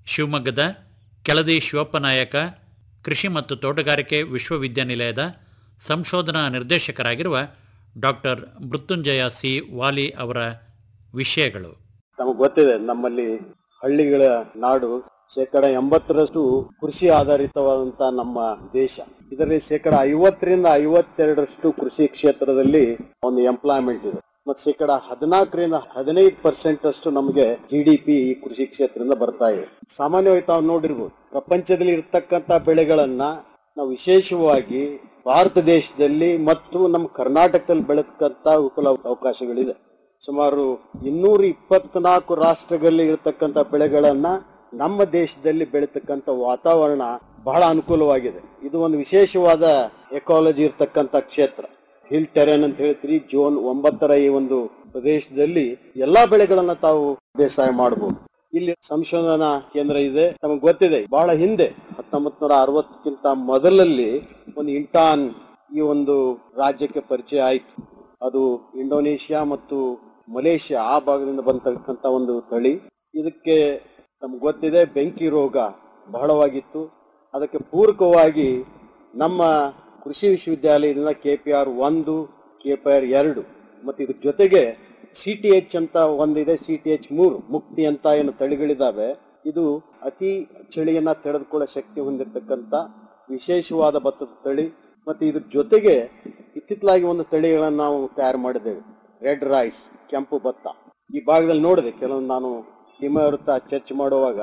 ಶಿವಮೊಗ್ಗದ ಕೆಳದಿ ಶಿವಪ್ಪನಾಯಕ ಕೃಷಿ ಮತ್ತು ತೋಟಗಾರಿಕೆ ವಿಶ್ವವಿದ್ಯಾನಿಲಯದ ಸಂಶೋಧನಾ ನಿರ್ದೇಶಕರಾಗಿರುವ ಡಾಕ್ಟರ್ ಮೃತ್ಯುಂಜಯ ಸಿ ವಾಲಿ ಅವರ ವಿಷಯಗಳು ನಮಗೆ ಗೊತ್ತಿದೆ ನಮ್ಮಲ್ಲಿ ಹಳ್ಳಿಗಳ ನಾಡು ಶೇಕಡ ಎಂಬತ್ತರಷ್ಟು ಕೃಷಿ ಆಧಾರಿತವಾದಂತ ನಮ್ಮ ದೇಶ ಇದರಲ್ಲಿ ಶೇಕಡ ಐವತ್ತರಿಂದ ಐವತ್ತೆರಡರಷ್ಟು ಕೃಷಿ ಕ್ಷೇತ್ರದಲ್ಲಿ ಒಂದು ಎಂಪ್ಲಾಯ್ಮೆಂಟ್ ಇದೆ ಮತ್ತು ಶೇಕಡ ಹದಿನಾಲ್ಕರಿಂದ ಹದಿನೈದು ಪರ್ಸೆಂಟ್ ಅಷ್ಟು ನಮಗೆ ಜಿ ಡಿ ಪಿ ಈ ಕೃಷಿ ಕ್ಷೇತ್ರದಿಂದ ಬರ್ತಾ ಇದೆ ಸಾಮಾನ್ಯವಾಗಿ ತಾವು ನೋಡಿರ್ಬೋದು ಪ್ರಪಂಚದಲ್ಲಿ ಇರ್ತಕ್ಕಂಥ ಬೆಳೆಗಳನ್ನ ನಾವು ವಿಶೇಷವಾಗಿ ಭಾರತ ದೇಶದಲ್ಲಿ ಮತ್ತು ನಮ್ಮ ಕರ್ನಾಟಕದಲ್ಲಿ ಬೆಳತಕ್ಕಂಥ ವಿಪುಲ ಅವಕಾಶಗಳಿದೆ ಸುಮಾರು ಇನ್ನೂರ ಇಪ್ಪತ್ನಾಲ್ಕು ರಾಷ್ಟ್ರಗಳಲ್ಲಿ ಇರತಕ್ಕಂಥ ಬೆಳೆಗಳನ್ನ ನಮ್ಮ ದೇಶದಲ್ಲಿ ಬೆಳೀತಕ್ಕಂಥ ವಾತಾವರಣ ಬಹಳ ಅನುಕೂಲವಾಗಿದೆ ಇದು ಒಂದು ವಿಶೇಷವಾದ ಎಕಾಲಜಿ ಇರತಕ್ಕಂಥ ಕ್ಷೇತ್ರ ಹಿಲ್ ಟೆರೆನ್ ಅಂತ ಹೇಳ್ತೀರಿ ಜೋನ್ ಒಂಬತ್ತರ ಈ ಒಂದು ಪ್ರದೇಶದಲ್ಲಿ ಎಲ್ಲಾ ಬೆಳೆಗಳನ್ನ ತಾವು ಬೇಸಾಯ ಮಾಡಬಹುದು ಇಲ್ಲಿ ಸಂಶೋಧನಾ ಕೇಂದ್ರ ಇದೆ ನಮಗೆ ಗೊತ್ತಿದೆ ಬಹಳ ಹಿಂದೆ ಹತ್ತೊಂಬತ್ ನೂರ ಅರವತ್ತಕ್ಕಿಂತ ಮೊದಲಲ್ಲಿ ಒಂದು ಇಂಟಾನ್ ಈ ಒಂದು ರಾಜ್ಯಕ್ಕೆ ಪರಿಚಯ ಆಯಿತು ಅದು ಇಂಡೋನೇಷ್ಯಾ ಮತ್ತು ಮಲೇಷ್ಯಾ ಆ ಭಾಗದಿಂದ ಬಂತಕ್ಕಂತ ಒಂದು ತಳಿ ಇದಕ್ಕೆ ನಮ್ಗೆ ಗೊತ್ತಿದೆ ಬೆಂಕಿ ರೋಗ ಬಹಳವಾಗಿತ್ತು ಅದಕ್ಕೆ ಪೂರಕವಾಗಿ ನಮ್ಮ ಕೃಷಿ ವಿಶ್ವವಿದ್ಯಾಲಯದಿಂದ ಕೆ ಪಿ ಆರ್ ಒಂದು ಕೆ ಪಿ ಆರ್ ಎರಡು ಮತ್ತು ಇದ್ರ ಜೊತೆಗೆ ಸಿ ಟಿ ಎಚ್ ಅಂತ ಒಂದಿದೆ ಸಿ ಟಿ ಎಚ್ ಮೂರು ಮುಕ್ತಿ ಅಂತ ಏನು ತಳಿಗಳಿದಾವೆ ಇದು ಅತಿ ಚಳಿಯನ್ನ ತಡೆದುಕೊಳ್ಳೋ ಶಕ್ತಿ ಹೊಂದಿರತಕ್ಕಂತ ವಿಶೇಷವಾದ ಭತ್ತದ ತಳಿ ಮತ್ತು ಇದ್ರ ಜೊತೆಗೆ ಇತ್ತಿತ್ತಲಾಗಿ ಒಂದು ತಳಿಗಳನ್ನು ನಾವು ತಯಾರು ಮಾಡಿದ್ದೇವೆ ರೆಡ್ ರೈಸ್ ಕೆಂಪು ಭತ್ತ ಈ ಭಾಗದಲ್ಲಿ ನೋಡಿದೆ ಕೆಲವೊಂದು ನಾನು ಹಿಮ ವೃತ್ತ ಚರ್ಚೆ ಮಾಡುವಾಗ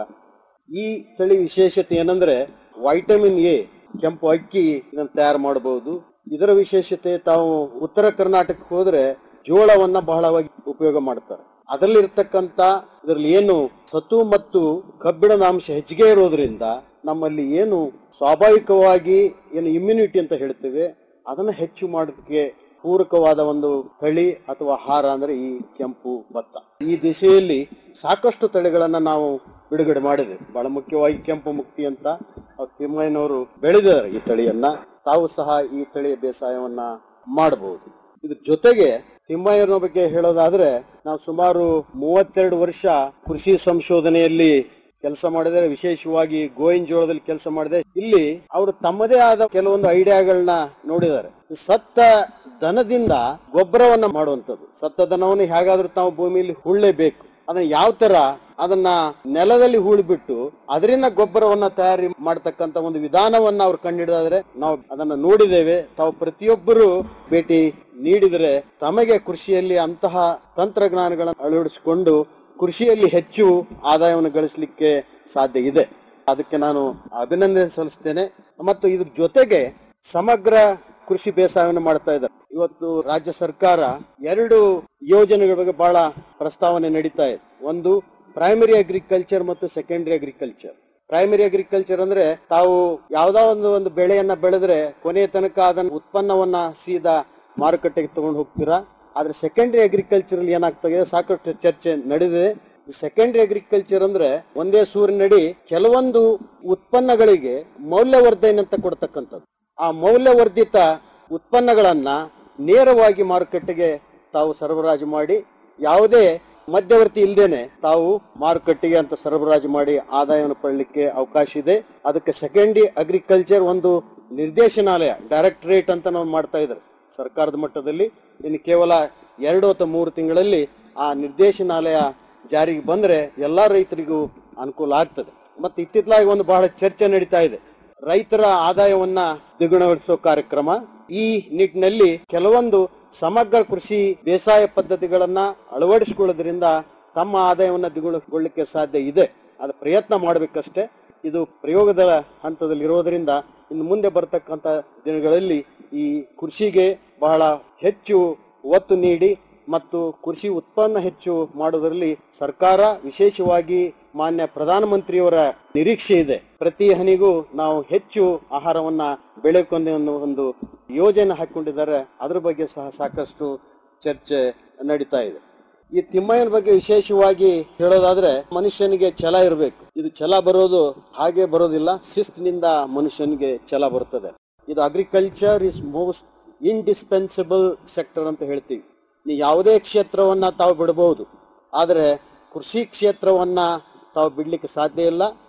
ಈ ತಳಿ ವಿಶೇಷತೆ ಏನಂದ್ರೆ ವೈಟಮಿನ್ ಎ ಕೆಂಪು ಅಕ್ಕಿ ಇದನ್ನ ತಯಾರು ಮಾಡಬಹುದು ಇದರ ವಿಶೇಷತೆ ತಾವು ಉತ್ತರ ಕರ್ನಾಟಕಕ್ಕೆ ಹೋದ್ರೆ ಜೋಳವನ್ನ ಬಹಳವಾಗಿ ಉಪಯೋಗ ಮಾಡ್ತಾರೆ ಅದರಲ್ಲಿ ಇರ್ತಕ್ಕಂತ ಇದರಲ್ಲಿ ಏನು ಸತು ಮತ್ತು ಕಬ್ಬಿಣದ ಅಂಶ ಹೆಚ್ಚಿಗೆ ಇರೋದ್ರಿಂದ ನಮ್ಮಲ್ಲಿ ಏನು ಸ್ವಾಭಾವಿಕವಾಗಿ ಏನು ಇಮ್ಯುನಿಟಿ ಅಂತ ಹೇಳ್ತೇವೆ ಅದನ್ನ ಹೆಚ್ಚು ಮಾಡೋದಕ್ಕೆ ಪೂರಕವಾದ ಒಂದು ತಳಿ ಅಥವಾ ಆಹಾರ ಅಂದ್ರೆ ಈ ಕೆಂಪು ಭತ್ತ ಈ ದಿಶೆಯಲ್ಲಿ ಸಾಕಷ್ಟು ತಳಿಗಳನ್ನ ನಾವು ಬಿಡುಗಡೆ ಮಾಡಿದೆ ಬಹಳ ಮುಖ್ಯವಾಗಿ ಕೆಂಪು ಮುಕ್ತಿ ಅಂತ ಅವ್ರು ತಿಮ್ಮಯ್ಯನವರು ಬೆಳೆದಿದ್ದಾರೆ ಈ ತಳಿಯನ್ನ ತಾವು ಸಹ ಈ ತಳಿಯ ಬೇಸಾಯವನ್ನ ಮಾಡಬಹುದು ಇದ್ರ ಜೊತೆಗೆ ತಿಮ್ಮಯ್ಯನ ಬಗ್ಗೆ ಹೇಳೋದಾದ್ರೆ ನಾವು ಸುಮಾರು ಮೂವತ್ತೆರಡು ವರ್ಷ ಕೃಷಿ ಸಂಶೋಧನೆಯಲ್ಲಿ ಕೆಲಸ ಮಾಡಿದರೆ ವಿಶೇಷವಾಗಿ ಗೋವಿನ ಜೋಳದಲ್ಲಿ ಕೆಲಸ ಮಾಡಿದೆ ಇಲ್ಲಿ ಅವರು ತಮ್ಮದೇ ಆದ ಕೆಲವೊಂದು ಐಡಿಯಾಗಳನ್ನ ನೋಡಿದ್ದಾರೆ ಸತ್ತ ದನದಿಂದ ಗೊಬ್ಬರವನ್ನ ಮಾಡುವಂಥದ್ದು ಸತ್ತ ದನವನ್ನು ಹೇಗಾದ್ರೂ ತಾವು ಭೂಮಿಯಲ್ಲಿ ಹುಳ್ಳೇಬೇಕು ಅದನ್ನ ಯಾವ ತರ ಅದನ್ನ ನೆಲದಲ್ಲಿ ಹೂಳ್ಬಿಟ್ಟು ಅದರಿಂದ ಗೊಬ್ಬರವನ್ನ ತಯಾರಿ ಮಾಡತಕ್ಕಂತ ಒಂದು ವಿಧಾನವನ್ನ ಅವ್ರು ಕಂಡಿಡಿದಾದ್ರೆ ನಾವು ಅದನ್ನ ನೋಡಿದ್ದೇವೆ ತಾವು ಪ್ರತಿಯೊಬ್ಬರು ಭೇಟಿ ನೀಡಿದರೆ ತಮಗೆ ಕೃಷಿಯಲ್ಲಿ ಅಂತಹ ತಂತ್ರಜ್ಞಾನಗಳನ್ನು ಅಳವಡಿಸಿಕೊಂಡು ಕೃಷಿಯಲ್ಲಿ ಹೆಚ್ಚು ಆದಾಯವನ್ನು ಗಳಿಸಲಿಕ್ಕೆ ಸಾಧ್ಯ ಇದೆ ಅದಕ್ಕೆ ನಾನು ಅಭಿನಂದನೆ ಸಲ್ಲಿಸ್ತೇನೆ ಮತ್ತು ಇದ್ರ ಜೊತೆಗೆ ಸಮಗ್ರ ಕೃಷಿ ಬೇಸಾಯವನ್ನು ಮಾಡ್ತಾ ಇದ್ದಾರೆ ಇವತ್ತು ರಾಜ್ಯ ಸರ್ಕಾರ ಎರಡು ಯೋಜನೆಗಳ ಬಗ್ಗೆ ಬಹಳ ಪ್ರಸ್ತಾವನೆ ನಡೀತಾ ಇದೆ ಒಂದು ಪ್ರೈಮರಿ ಅಗ್ರಿಕಲ್ಚರ್ ಮತ್ತು ಸೆಕೆಂಡರಿ ಅಗ್ರಿಕಲ್ಚರ್ ಪ್ರೈಮರಿ ಅಗ್ರಿಕಲ್ಚರ್ ಅಂದ್ರೆ ತಾವು ಯಾವ್ದೋ ಒಂದು ಒಂದು ಬೆಳೆಯನ್ನ ಬೆಳೆದ್ರೆ ಕೊನೆಯ ತನಕ ಅದನ್ನ ಉತ್ಪನ್ನವನ್ನ ಸೀದಾ ಮಾರುಕಟ್ಟೆಗೆ ತಗೊಂಡು ಹೋಗ್ತೀರಾ ಆದ್ರೆ ಸೆಕೆಂಡರಿ ಅಗ್ರಿಕಲ್ಚರ್ ಅಲ್ಲಿ ಏನಾಗ್ತದೆ ಸಾಕಷ್ಟು ಚರ್ಚೆ ನಡೆದಿದೆ ಸೆಕೆಂಡರಿ ಅಗ್ರಿಕಲ್ಚರ್ ಅಂದ್ರೆ ಒಂದೇ ಸೂರಿನಡಿ ಕೆಲವೊಂದು ಉತ್ಪನ್ನಗಳಿಗೆ ಮೌಲ್ಯವರ್ಧನೆ ಅಂತ ಕೊಡ್ತಕ್ಕಂಥದ್ದು ಆ ಮೌಲ್ಯವರ್ಧಿತ ಉತ್ಪನ್ನಗಳನ್ನ ನೇರವಾಗಿ ಮಾರುಕಟ್ಟೆಗೆ ತಾವು ಸರಬರಾಜು ಮಾಡಿ ಯಾವುದೇ ಮಧ್ಯವರ್ತಿ ಇಲ್ದೇನೆ ತಾವು ಮಾರುಕಟ್ಟೆಗೆ ಅಂತ ಸರಬರಾಜು ಮಾಡಿ ಆದಾಯವನ್ನು ಪಡಲಿಕ್ಕೆ ಅವಕಾಶ ಇದೆ ಅದಕ್ಕೆ ಸೆಕೆಂಡರಿ ಅಗ್ರಿಕಲ್ಚರ್ ಒಂದು ನಿರ್ದೇಶನಾಲಯ ಡೈರೆಕ್ಟರೇಟ್ ಅಂತ ನಾವು ಮಾಡ್ತಾ ಇದ್ದಾರೆ ಸರ್ಕಾರದ ಮಟ್ಟದಲ್ಲಿ ಇನ್ನು ಕೇವಲ ಎರಡು ಅಥವಾ ಮೂರು ತಿಂಗಳಲ್ಲಿ ಆ ನಿರ್ದೇಶನಾಲಯ ಜಾರಿಗೆ ಬಂದ್ರೆ ಎಲ್ಲಾ ರೈತರಿಗೂ ಅನುಕೂಲ ಆಗ್ತದೆ ಮತ್ತೆ ಇತ್ತಿತ್ತಲಾಗಿ ಒಂದು ಬಹಳ ಚರ್ಚೆ ನಡೀತಾ ಇದೆ ರೈತರ ಆದಾಯವನ್ನ ದ್ವಿಗುಣಗೊಳಿಸೋ ಕಾರ್ಯಕ್ರಮ ಈ ನಿಟ್ಟಿನಲ್ಲಿ ಕೆಲವೊಂದು ಸಮಗ್ರ ಕೃಷಿ ಬೇಸಾಯ ಪದ್ಧತಿಗಳನ್ನ ಅಳವಡಿಸಿಕೊಳ್ಳೋದ್ರಿಂದ ತಮ್ಮ ಆದಾಯವನ್ನ ದ್ವಿಗುಣಗೊಳ್ಳಲಿಕ್ಕೆ ಸಾಧ್ಯ ಇದೆ ಅದ ಪ್ರಯತ್ನ ಮಾಡಬೇಕಷ್ಟೇ ಇದು ಪ್ರಯೋಗದ ಹಂತದಲ್ಲಿ ಇರೋದ್ರಿಂದ ಇನ್ನು ಮುಂದೆ ಬರ್ತಕ್ಕಂಥ ದಿನಗಳಲ್ಲಿ ಈ ಕೃಷಿಗೆ ಬಹಳ ಹೆಚ್ಚು ಒತ್ತು ನೀಡಿ ಮತ್ತು ಕೃಷಿ ಉತ್ಪನ್ನ ಹೆಚ್ಚು ಮಾಡುವುದರಲ್ಲಿ ಸರ್ಕಾರ ವಿಶೇಷವಾಗಿ ಮಾನ್ಯ ಪ್ರಧಾನಮಂತ್ರಿಯವರ ನಿರೀಕ್ಷೆ ಇದೆ ಪ್ರತಿ ಹನಿಗೂ ನಾವು ಹೆಚ್ಚು ಆಹಾರವನ್ನ ಬೆಳೆಕೊಂಡೆ ಅನ್ನೋ ಒಂದು ಯೋಜನೆ ಹಾಕೊಂಡಿದ್ದಾರೆ ಅದ್ರ ಬಗ್ಗೆ ಸಹ ಸಾಕಷ್ಟು ಚರ್ಚೆ ನಡೀತಾ ಇದೆ ಈ ತಿಮ್ಮಯ್ಯನ ಬಗ್ಗೆ ವಿಶೇಷವಾಗಿ ಹೇಳೋದಾದ್ರೆ ಮನುಷ್ಯನಿಗೆ ಛಲ ಇರಬೇಕು ಇದು ಛಲ ಬರೋದು ಹಾಗೆ ಬರೋದಿಲ್ಲ ಶಿಸ್ತಿನಿಂದ ಮನುಷ್ಯನಿಗೆ ಛಲ ಬರ್ತದೆ ಇದು agriculture is most indispensable sector ಅಂತ ಹೇಳ್ತೀವಿ ನೀವು ಯಾವುದೇ ಕ್ಷೇತ್ರವನ್ನ ತಾವು ಬಿಡಬಹುದು ಆದರೆ ಕೃಷಿ ಕ್ಷೇತ್ರವನ್ನ ತಾವು ಬಿಡ್ಲಿಕ್ಕೆ ಸಾಧ್ಯ ಇಲ್ಲ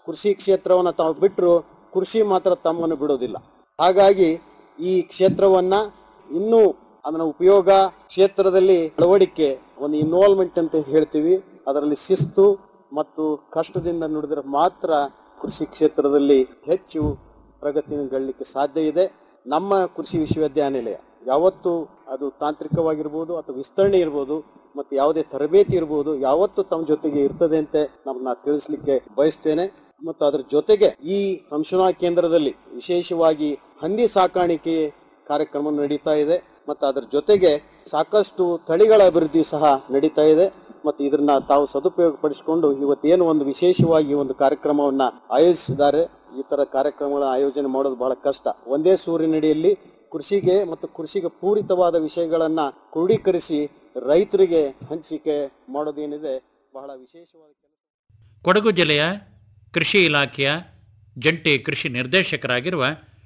ಕೃಷಿ ಕ್ಷೇತ್ರವನ್ನು ತಾವು ಬಿಟ್ಟರು ಕೃಷಿ ಮಾತ್ರ ತಮ್ಮನ್ನು ಬಿಡೋದಿಲ್ಲ ಹಾಗಾಗಿ ಈ ಕ್ಷೇತ್ರವನ್ನ ಇನ್ನೂ ಅದನ್ನ ಉಪಯೋಗ ಕ್ಷೇತ್ರದಲ್ಲಿ ಅಳವಡಿಕೆ ಒಂದು ಇನ್ವಾಲ್ವ್ಮೆಂಟ್ ಅಂತ ಹೇಳ್ತೀವಿ ಅದರಲ್ಲಿ ಶಿಸ್ತು ಮತ್ತು ಕಷ್ಟದಿಂದ ನುಡಿದ್ರೆ ಮಾತ್ರ ಕೃಷಿ ಕ್ಷೇತ್ರದಲ್ಲಿ ಹೆಚ್ಚು ಪ್ರಗತಿಯನ್ನು ಗಳಲಿಕ್ಕೆ ಸಾಧ್ಯ ಇದೆ ನಮ್ಮ ಕೃಷಿ ವಿಶ್ವವಿದ್ಯಾನಿಲಯ ಯಾವತ್ತು ಅದು ತಾಂತ್ರಿಕವಾಗಿರ್ಬೋದು ಅಥವಾ ವಿಸ್ತರಣೆ ಇರ್ಬೋದು ಮತ್ತು ಯಾವುದೇ ತರಬೇತಿ ಇರ್ಬೋದು ಯಾವತ್ತು ತಮ್ಮ ಜೊತೆಗೆ ಇರ್ತದೆ ಅಂತ ನಮ್ಮನ್ನ ತಿಳಿಸ್ಲಿಕ್ಕೆ ಬಯಸ್ತೇನೆ ಮತ್ತು ಅದರ ಜೊತೆಗೆ ಈ ಸಂಶೋಧನಾ ಕೇಂದ್ರದಲ್ಲಿ ವಿಶೇಷವಾಗಿ ಹಂದಿ ಸಾಕಾಣಿಕೆ ಕಾರ್ಯಕ್ರಮ ನಡೀತಾ ಇದೆ ಮತ್ತು ಅದರ ಜೊತೆಗೆ ಸಾಕಷ್ಟು ತಳಿಗಳ ಅಭಿವೃದ್ಧಿ ಸಹ ನಡೀತಾ ಇದೆ ಮತ್ತು ಇದನ್ನ ತಾವು ಸದುಪಯೋಗ ಪಡಿಸಿಕೊಂಡು ಇವತ್ತೇನು ಒಂದು ವಿಶೇಷವಾಗಿ ಒಂದು ಕಾರ್ಯಕ್ರಮವನ್ನ ಆಯೋಜಿಸಿದ್ದಾರೆ ಈ ತರ ಕಾರ್ಯಕ್ರಮಗಳ ಆಯೋಜನೆ ಮಾಡೋದು ಬಹಳ ಕಷ್ಟ ಒಂದೇ ಸೂರ್ಯನಡಿಯಲ್ಲಿ ಕೃಷಿಗೆ ಮತ್ತು ಕೃಷಿಗೆ ಪೂರಿತವಾದ ವಿಷಯಗಳನ್ನ ಕ್ರೋಢೀಕರಿಸಿ ರೈತರಿಗೆ ಹಂಚಿಕೆ ಮಾಡೋದೇನಿದೆ ಬಹಳ ವಿಶೇಷವಾದ ಕೆಲಸ ಕೊಡಗು ಜಿಲ್ಲೆಯ ಕೃಷಿ ಇಲಾಖೆಯ ಜಂಟಿ ಕೃಷಿ ನಿರ್ದೇಶಕರಾಗಿರುವ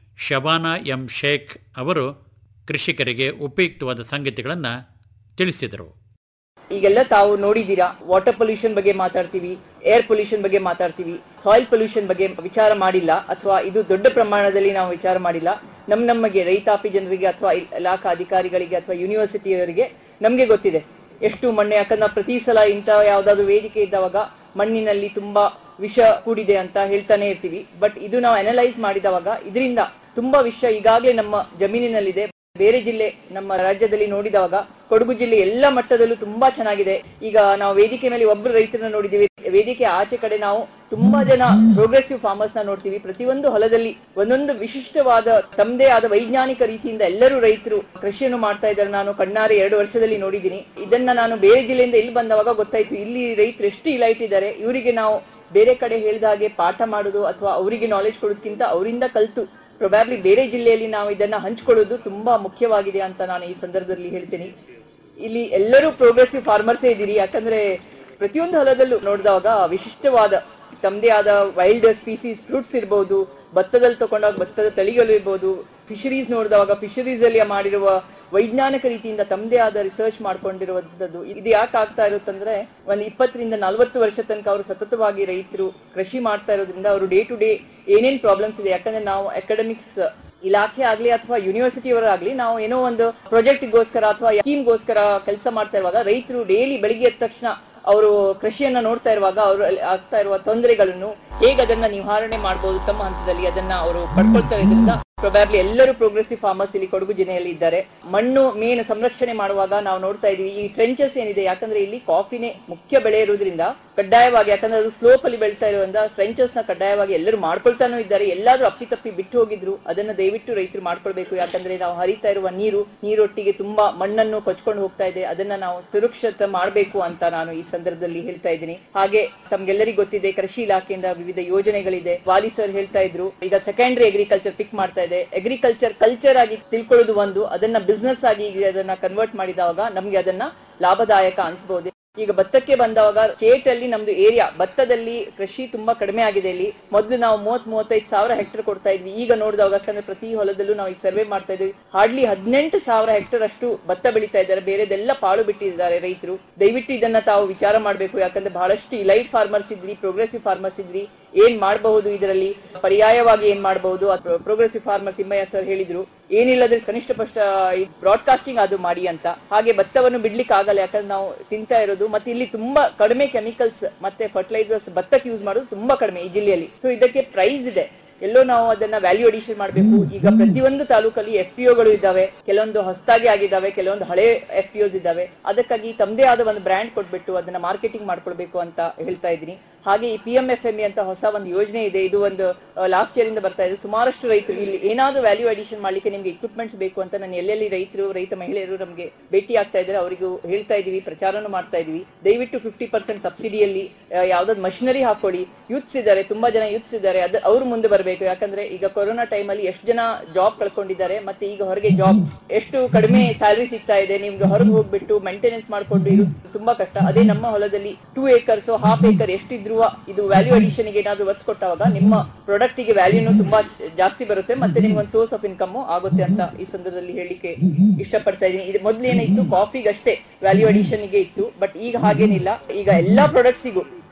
ಶಬಾನಾ ಎಂ ಶೇಖ್ ಅವರು ಕೃಷಿಕರಿಗೆ ಉಪಯುಕ್ತವಾದ ಸಂಗತಿಗಳನ್ನು ತಿಳಿಸಿದರು ಈಗೆಲ್ಲ ತಾವು ನೋಡಿದ್ದೀರಾ ವಾಟರ್ ಪೊಲ್ಯೂಷನ್ ಬಗ್ಗೆ ಮಾತಾಡ್ತೀವಿ ಏರ್ ಪೊಲ್ಯೂಷನ್ ಬಗ್ಗೆ ಮಾತಾಡ್ತೀವಿ ಸಾಯಿಲ್ ಪೊಲ್ಯೂಷನ್ ಬಗ್ಗೆ ವಿಚಾರ ಮಾಡಿಲ್ಲ ಅಥವಾ ಇದು ದೊಡ್ಡ ಪ್ರಮಾಣದಲ್ಲಿ ನಾವು ವಿಚಾರ ಮಾಡಿಲ್ಲ ನಮ್ ನಮಗೆ ರೈತಾಪಿ ಜನರಿಗೆ ಅಥವಾ ಇಲಾಖಾ ಅಧಿಕಾರಿಗಳಿಗೆ ಅಥವಾ ಯೂನಿವರ್ಸಿಟಿಯವರಿಗೆ ನಮಗೆ ಗೊತ್ತಿದೆ ಎಷ್ಟು ಮಣ್ಣು ಯಾಕಂದ್ರೆ ನಾವು ಪ್ರತಿ ಸಲ ಇಂಥ ಯಾವ್ದಾದ್ರು ವೇದಿಕೆ ಇದ್ದವಾಗ ಮಣ್ಣಿನಲ್ಲಿ ತುಂಬಾ ವಿಷ ಕೂಡಿದೆ ಅಂತ ಹೇಳ್ತಾನೆ ಇರ್ತೀವಿ ಬಟ್ ಇದು ನಾವು ಅನಲೈಸ್ ಮಾಡಿದವಾಗ ಇದರಿಂದ ತುಂಬಾ ವಿಷ ಈಗಾಗಲೇ ನಮ್ಮ ಜಮೀನಿನಲ್ಲಿದೆ ಬೇರೆ ಜಿಲ್ಲೆ ನಮ್ಮ ರಾಜ್ಯದಲ್ಲಿ ನೋಡಿದವಾಗ ಕೊಡಗು ಜಿಲ್ಲೆ ಎಲ್ಲ ಮಟ್ಟದಲ್ಲೂ ತುಂಬಾ ಚೆನ್ನಾಗಿದೆ ಈಗ ನಾವು ವೇದಿಕೆ ಮೇಲೆ ಒಬ್ಬರು ರೈತರನ್ನ ನೋಡಿದೀವಿ ವೇದಿಕೆ ಆಚೆ ಕಡೆ ನಾವು ತುಂಬಾ ಜನ ಪ್ರೋಗ್ರೆಸಿವ್ ಫಾರ್ಮರ್ಸ್ ನ ನೋಡ್ತೀವಿ ಪ್ರತಿಯೊಂದು ಹೊಲದಲ್ಲಿ ಒಂದೊಂದು ವಿಶಿಷ್ಟವಾದ ತಮ್ಮದೇ ಆದ ವೈಜ್ಞಾನಿಕ ರೀತಿಯಿಂದ ಎಲ್ಲರೂ ರೈತರು ಕೃಷಿಯನ್ನು ಮಾಡ್ತಾ ಇದ್ದಾರೆ ನಾನು ಕಣ್ಣಾರೆ ಎರಡು ವರ್ಷದಲ್ಲಿ ನೋಡಿದ್ದೀನಿ ಇದನ್ನ ನಾನು ಬೇರೆ ಜಿಲ್ಲೆಯಿಂದ ಇಲ್ಲಿ ಬಂದವಾಗ ಗೊತ್ತಾಯ್ತು ಇಲ್ಲಿ ರೈತರು ಎಷ್ಟು ಇಲೈಟ್ ಇದ್ದಾರೆ ಇವರಿಗೆ ನಾವು ಬೇರೆ ಕಡೆ ಹೇಳಿದ ಹಾಗೆ ಪಾಠ ಮಾಡುದು ಅಥವಾ ಅವರಿಗೆ ನಾಲೆಜ್ ಕೊಡೋದಕ್ಕಿಂತ ಅವರಿಂದ ಕಲ್ತು ಪ್ರೊಬ್ಯಾಬ್ಲಿ ಬೇರೆ ಜಿಲ್ಲೆಯಲ್ಲಿ ನಾವು ಇದನ್ನ ಹಂಚ್ಕೊಳ್ಳೋದು ತುಂಬಾ ಮುಖ್ಯವಾಗಿದೆ ಅಂತ ನಾನು ಈ ಸಂದರ್ಭದಲ್ಲಿ ಹೇಳ್ತೀನಿ ಇಲ್ಲಿ ಎಲ್ಲರೂ ಪ್ರೋಗ್ರೆಸಿವ್ ಫಾರ್ಮರ್ಸೇ ಇದ್ದೀರಿ ಯಾಕಂದ್ರೆ ಪ್ರತಿಯೊಂದು ಹೊಲದಲ್ಲೂ ನೋಡಿದಾಗ ವಿಶಿಷ್ಟವಾದ ತಮ್ಮದೇ ಆದ ವೈಲ್ಡ್ ಸ್ಪೀಸೀಸ್ ಫ್ರೂಟ್ಸ್ ಇರ್ಬೋದು ಭತ್ತದಲ್ಲಿ ತಗೊಂಡಾಗ ಭತ್ತದ ತಳಿಗಳು ಇರ್ಬೋದು ಫಿಶರೀಸ್ ನೋಡಿದವಾಗ ಫಿಶರೀಸ್ ಅಲ್ಲಿ ಮಾಡಿರುವ ವೈಜ್ಞಾನಿಕ ರೀತಿಯಿಂದ ತಮ್ಮದೇ ಆದ ರಿಸರ್ಚ್ ಮಾಡ್ಕೊಂಡಿರುವಂತದ್ದು ಇದು ಯಾಕೆ ಆಗ್ತಾ ಇರುತ್ತಂದ್ರೆ ಒಂದು ಇಪ್ಪತ್ತರಿಂದ ನಲವತ್ತು ವರ್ಷ ತನಕ ಅವರು ಸತತವಾಗಿ ರೈತರು ಕೃಷಿ ಮಾಡ್ತಾ ಇರೋದ್ರಿಂದ ಅವರು ಡೇ ಟು ಡೇ ಏನೇನ್ ಪ್ರಾಬ್ಲಮ್ಸ್ ಇದೆ ಯಾಕಂದ್ರೆ ನಾವು ಅಕಾಡೆಮಿಕ್ಸ್ ಇಲಾಖೆ ಆಗ್ಲಿ ಅಥವಾ ಯೂನಿವರ್ಸಿಟಿಯವರಾಗ್ಲಿ ನಾವು ಏನೋ ಒಂದು ಪ್ರಾಜೆಕ್ಟ್ಗೋಸ್ಕರ ಅಥವಾ ಸ್ಕೀಮ್ಗೋಸ್ಕರ ಕೆಲಸ ಮಾಡ್ತಾ ಇರುವಾಗ ರೈತರು ಡೈಲಿ ಬೆಳಿಗ್ಗೆ ಎದ್ದ ತಕ್ಷಣ ಅವರು ಕೃಷಿಯನ್ನ ನೋಡ್ತಾ ಇರುವಾಗ ಅವರು ಆಗ್ತಾ ಇರುವ ತೊಂದರೆಗಳನ್ನು ಹೇಗೆ ಅದನ್ನ ನಿವಾರಣೆ ಮಾಡಬಹುದು ತಮ್ಮ ಹಂತದಲ್ಲಿ ಅದನ್ನ ಅವರು ಪಡ್ಕೊಳ್ತಾ ಇದ್ರಿಂದ ಪ್ರೊಬ್ಯಾಬ್ಲಿ ಎಲ್ಲರೂ ಪ್ರೋಗ್ರೆಸಿವ್ ಫಾರ್ಮರ್ಸ್ ಇಲ್ಲಿ ಕೊಡಗು ಜಿಲ್ಲೆಯಲ್ಲಿ ಇದ್ದಾರೆ ಮಣ್ಣು ಮೇನ್ ಸಂರಕ್ಷಣೆ ಮಾಡುವಾಗ ನಾವು ನೋಡ್ತಾ ಇದೀವಿ ಈ ಟ್ರೆಂಚಸ್ ಏನಿದೆ ಯಾಕಂದ್ರೆ ಇಲ್ಲಿ ಕಾಫಿನೇ ಮುಖ್ಯ ಬೆಳೆ ಇರುವುದರಿಂದ ಕಡ್ಡಾಯವಾಗಿ ಯಾಕಂದ್ರೆ ಅದು ಸ್ಲೋಪ್ ಅಲ್ಲಿ ಬೆಳ್ತಾ ಇರುವಂತ ಟ್ರೆಂಚಸ್ ನ ಕಡ್ಡಾಯವಾಗಿ ಎಲ್ಲರೂ ಮಾಡ್ಕೊಳ್ತಾನೂ ಇದ್ದಾರೆ ಎಲ್ಲಾದ್ರೂ ಅಪ್ಪಿತಪ್ಪಿ ಬಿಟ್ಟು ಹೋಗಿದ್ರು ಅದನ್ನ ದಯವಿಟ್ಟು ರೈತರು ಮಾಡ್ಕೊಳ್ಬೇಕು ಯಾಕಂದ್ರೆ ನಾವು ಹರಿತಾ ಇರುವ ನೀರು ನೀರೊಟ್ಟಿಗೆ ತುಂಬಾ ಮಣ್ಣನ್ನು ಕೊಚ್ಕೊಂಡು ಹೋಗ್ತಾ ಇದೆ ಅದನ್ನ ನಾವು ಸುರಕ್ಷಿತ ಮಾಡಬೇಕು ಅಂತ ನಾನು ಈ ಸಂದರ್ಭದಲ್ಲಿ ಹೇಳ್ತಾ ಇದ್ದೀನಿ ಹಾಗೆ ತಮ್ಗೆಲ್ಲರಿಗೂ ಗೊತ್ತಿದೆ ಕೃಷಿ ಇಲಾಖೆಯಿಂದ ವಿವಿಧ ಯೋಜನೆಗಳಿದೆ ವಾಲಿ ಸರ್ ಹೇಳ್ತಾ ಇದ್ರು ಈಗ ಸೆಕೆಂಡರಿ ಅಗ್ರಿಕಲ್ಚರ್ ಪಿಕ್ ಮಾಡ್ತಾ ಇದೆ ಅಗ್ರಿಕಲ್ಚರ್ ಕಲ್ಚರ್ ಆಗಿ ತಿಳ್ಕೊಳ್ಳೋದು ಒಂದು ಅದನ್ನ ಬಿಸ್ನೆಸ್ ಆಗಿ ಈಗ ಅದನ್ನ ಕನ್ವರ್ಟ್ ಮಾಡಿದಾಗ ನಮ್ಗೆ ಅದನ್ನ ಲಾಭದಾಯಕ ಅನ್ಸ್ಬಹುದು ಈಗ ಭತ್ತಕ್ಕೆ ಬಂದವಾಗ ಸ್ಟೇಟ್ ಅಲ್ಲಿ ನಮ್ದು ಏರಿಯಾ ಭತ್ತದಲ್ಲಿ ಕೃಷಿ ತುಂಬಾ ಕಡಿಮೆ ಆಗಿದೆ ಇಲ್ಲಿ ಮೊದಲು ನಾವು ಮೂವತ್ ಮೂವತ್ತೈದು ಸಾವಿರ ಹೆಕ್ಟರ್ ಕೊಡ್ತಾ ಇದ್ವಿ ಈಗ ನೋಡಿದಾಗ ಯಾಕಂದ್ರೆ ಪ್ರತಿ ಹೊಲದಲ್ಲೂ ನಾವು ಈಗ ಸರ್ವೆ ಮಾಡ್ತಾ ಇದ್ವಿ ಹಾರ್ಡ್ಲಿ ಹದಿನೆಂಟು ಸಾವಿರ ಹೆಕ್ಟರ್ ಅಷ್ಟು ಭತ್ತ ಬೆಳೀತಾ ಇದ್ದಾರೆ ಬೇರೆದೆಲ್ಲ ಪಾಳು ಬಿಟ್ಟಿದ್ದಾರೆ ರೈತರು ದಯವಿಟ್ಟು ಇದನ್ನ ತಾವು ವಿಚಾರ ಮಾಡಬೇಕು ಯಾಕಂದ್ರೆ ಬಹಳಷ್ಟು ಇಲೈಟ್ ಫಾರ್ಮರ್ಸ್ ಇದ್ರಿ ಪ್ರೋಗ್ರೆಸಿವ್ ಫಾರ್ಮರ್ಸ್ ಇದ್ರಿ ಏನ್ ಮಾಡಬಹುದು ಇದರಲ್ಲಿ ಪರ್ಯಾಯವಾಗಿ ಏನ್ ಮಾಡಬಹುದು ಪ್ರೋಗ್ರೆಸಿವ್ ಫಾರ್ಮರ್ ತಿಮ್ಮಯ್ಯ ಸರ್ ಹೇಳಿದ್ರು ಏನಿಲ್ಲದ್ರೆ ಕನಿಷ್ಠ ಪಕ್ಷ ಬ್ರಾಡ್ಕಾಸ್ಟಿಂಗ್ ಅದು ಮಾಡಿ ಅಂತ ಹಾಗೆ ಭತ್ತವನ್ನು ಬಿಡ್ಲಿಕ್ಕೆ ಆಗಲ್ಲ ಯಾಕಂದ್ರೆ ನಾವು ತಿಂತಾ ಇರೋದು ಮತ್ತೆ ಇಲ್ಲಿ ತುಂಬಾ ಕಡಿಮೆ ಕೆಮಿಕಲ್ಸ್ ಮತ್ತೆ ಫರ್ಟಿಲೈಸರ್ಸ್ ಭತ್ತಕ್ಕೆ ಯೂಸ್ ಮಾಡೋದು ತುಂಬಾ ಕಡಿಮೆ ಈ ಜಿಲ್ಲೆಯಲ್ಲಿ ಸೊ ಇದಕ್ಕೆ ಪ್ರೈಸ್ ಇದೆ ಎಲ್ಲೋ ನಾವು ಅದನ್ನ ವ್ಯಾಲ್ಯೂ ಅಡಿಷನ್ ಮಾಡಬೇಕು ಈಗ ಪ್ರತಿಯೊಂದು ತಾಲೂಕಲ್ಲಿ ಎಫ್ ಪಿ ಒಗಳು ಇದ್ದಾವೆ ಕೆಲವೊಂದು ಹೊಸದಾಗಿ ಆಗಿದ್ದಾವೆ ಕೆಲವೊಂದು ಹಳೆ ಎಫ್ ಪಿ ಒಸ್ ಇದ್ದಾವೆ ಅದಕ್ಕಾಗಿ ತಮ್ಮದೇ ಆದ ಒಂದು ಬ್ರ್ಯಾಂಡ್ ಕೊಟ್ಬಿಟ್ಟು ಅದನ್ನ ಮಾರ್ಕೆಟಿಂಗ್ ಮಾಡ್ಕೊಳ್ಬೇಕು ಅಂತ ಹೇಳ್ತಾ ಇದ್ದೀನಿ ಹಾಗೆ ಈ ಪಿ ಎಂ ಎಫ್ ಎಂ ಅಂತ ಹೊಸ ಒಂದು ಯೋಜನೆ ಇದೆ ಇದು ಒಂದು ಲಾಸ್ಟ್ ಇಯರ್ ಇಂದ ಬರ್ತಾ ಇದೆ ಸುಮಾರಷ್ಟು ರೈತರು ಇಲ್ಲಿ ಏನಾದ್ರೂ ವ್ಯಾಲ್ಯೂ ಅಡಿಷನ್ ಮಾಡ್ಲಿಕ್ಕೆ ನಿಮ್ಗೆ ಇಕ್ವಿಪ್ಮೆಂಟ್ಸ್ ಬೇಕು ಅಂತ ನಾನು ಎಲ್ಲೆಲ್ಲಿ ರೈತರು ರೈತ ಮಹಿಳೆಯರು ನಮಗೆ ಭೇಟಿ ಆಗ್ತಾ ಇದ್ದಾರೆ ಅವರಿಗೂ ಹೇಳ್ತಾ ಇದೀವಿ ಪ್ರಚಾರನೂ ಮಾಡ್ತಾ ಇದೀವಿ ದಯವಿಟ್ಟು ಫಿಫ್ಟಿ ಪರ್ಸೆಂಟ್ ಸಬ್ಸಿಡಿಯಲ್ಲಿ ಯಾವ್ದಾದ್ರು ಮಷಿನರಿ ಹಾಕೊಳ್ಳಿ ಯೂತ್ಸ್ ಇದ್ದಾರೆ ತುಂಬಾ ಜನ ಯೂತ್ಸ್ ಇದ್ದಾರೆ ಅದು ಅವ್ರು ಮುಂದೆ ಬರಬೇಕು ಯಾಕಂದ್ರೆ ಈಗ ಕೊರೋನಾ ಟೈಮಲ್ಲಿ ಎಷ್ಟು ಜನ ಜಾಬ್ ಕಳ್ಕೊಂಡಿದ್ದಾರೆ ಮತ್ತೆ ಈಗ ಹೊರಗೆ ಜಾಬ್ ಎಷ್ಟು ಕಡಿಮೆ ಸ್ಯಾಲರಿ ಸಿಗ್ತಾ ಇದೆ ನಿಮ್ಗೆ ಹೊರಗೆ ಹೋಗ್ಬಿಟ್ಟು ಮೇಂಟೆನೆನ್ಸ್ ಮಾಡ್ಕೊಂಡು ಇರೋದು ತುಂಬಾ ಕಷ್ಟ ಅದೇ ನಮ್ಮ ಹೊಲದಲ್ಲಿ ಟೂ ಏಕರ್ಸ್ ಹಾಫ್ ಏಕರ್ ಎಷ್ಟಿದ್ರು ಇದು ವ್ಯಾಲ್ಯೂ ಅಡಿಷನ್ ಗೆ ಏನಾದ್ರು ಒತ್ತು ಕೊಟ್ಟಾಗ ನಿಮ್ಮ ಪ್ರಾಡಕ್ಟ್ ಗೆ ವ್ಯಾಲ್ಯೂನು ತುಂಬಾ ಜಾಸ್ತಿ ಬರುತ್ತೆ ಮತ್ತೆ ನಿಮ್ಗೆ ಒಂದು ಸೋರ್ಸ್ ಆಫ್ ಇನ್ಕಮ್ ಆಗುತ್ತೆ ಅಂತ ಈ ಸಂದರ್ಭದಲ್ಲಿ ಹೇಳಿಕೆ ಇಷ್ಟಪಡ್ತಾ ಇದ್ದೀನಿ ಇದು ಮೊದ್ಲು ಏನಿತ್ತು ಕಾಫಿಗೆ ಅಷ್ಟೇ ವ್ಯಾಲ್ಯೂ ಅಡಿಷನ್ ಗೆ ಇತ್ತು ಬಟ್ ಈಗ ಹಾಗೇನಿಲ್ಲ ಈಗ ಎಲ್ಲಾ ಪ್ರಾಡಕ್ಟ್ಸಿಗೂ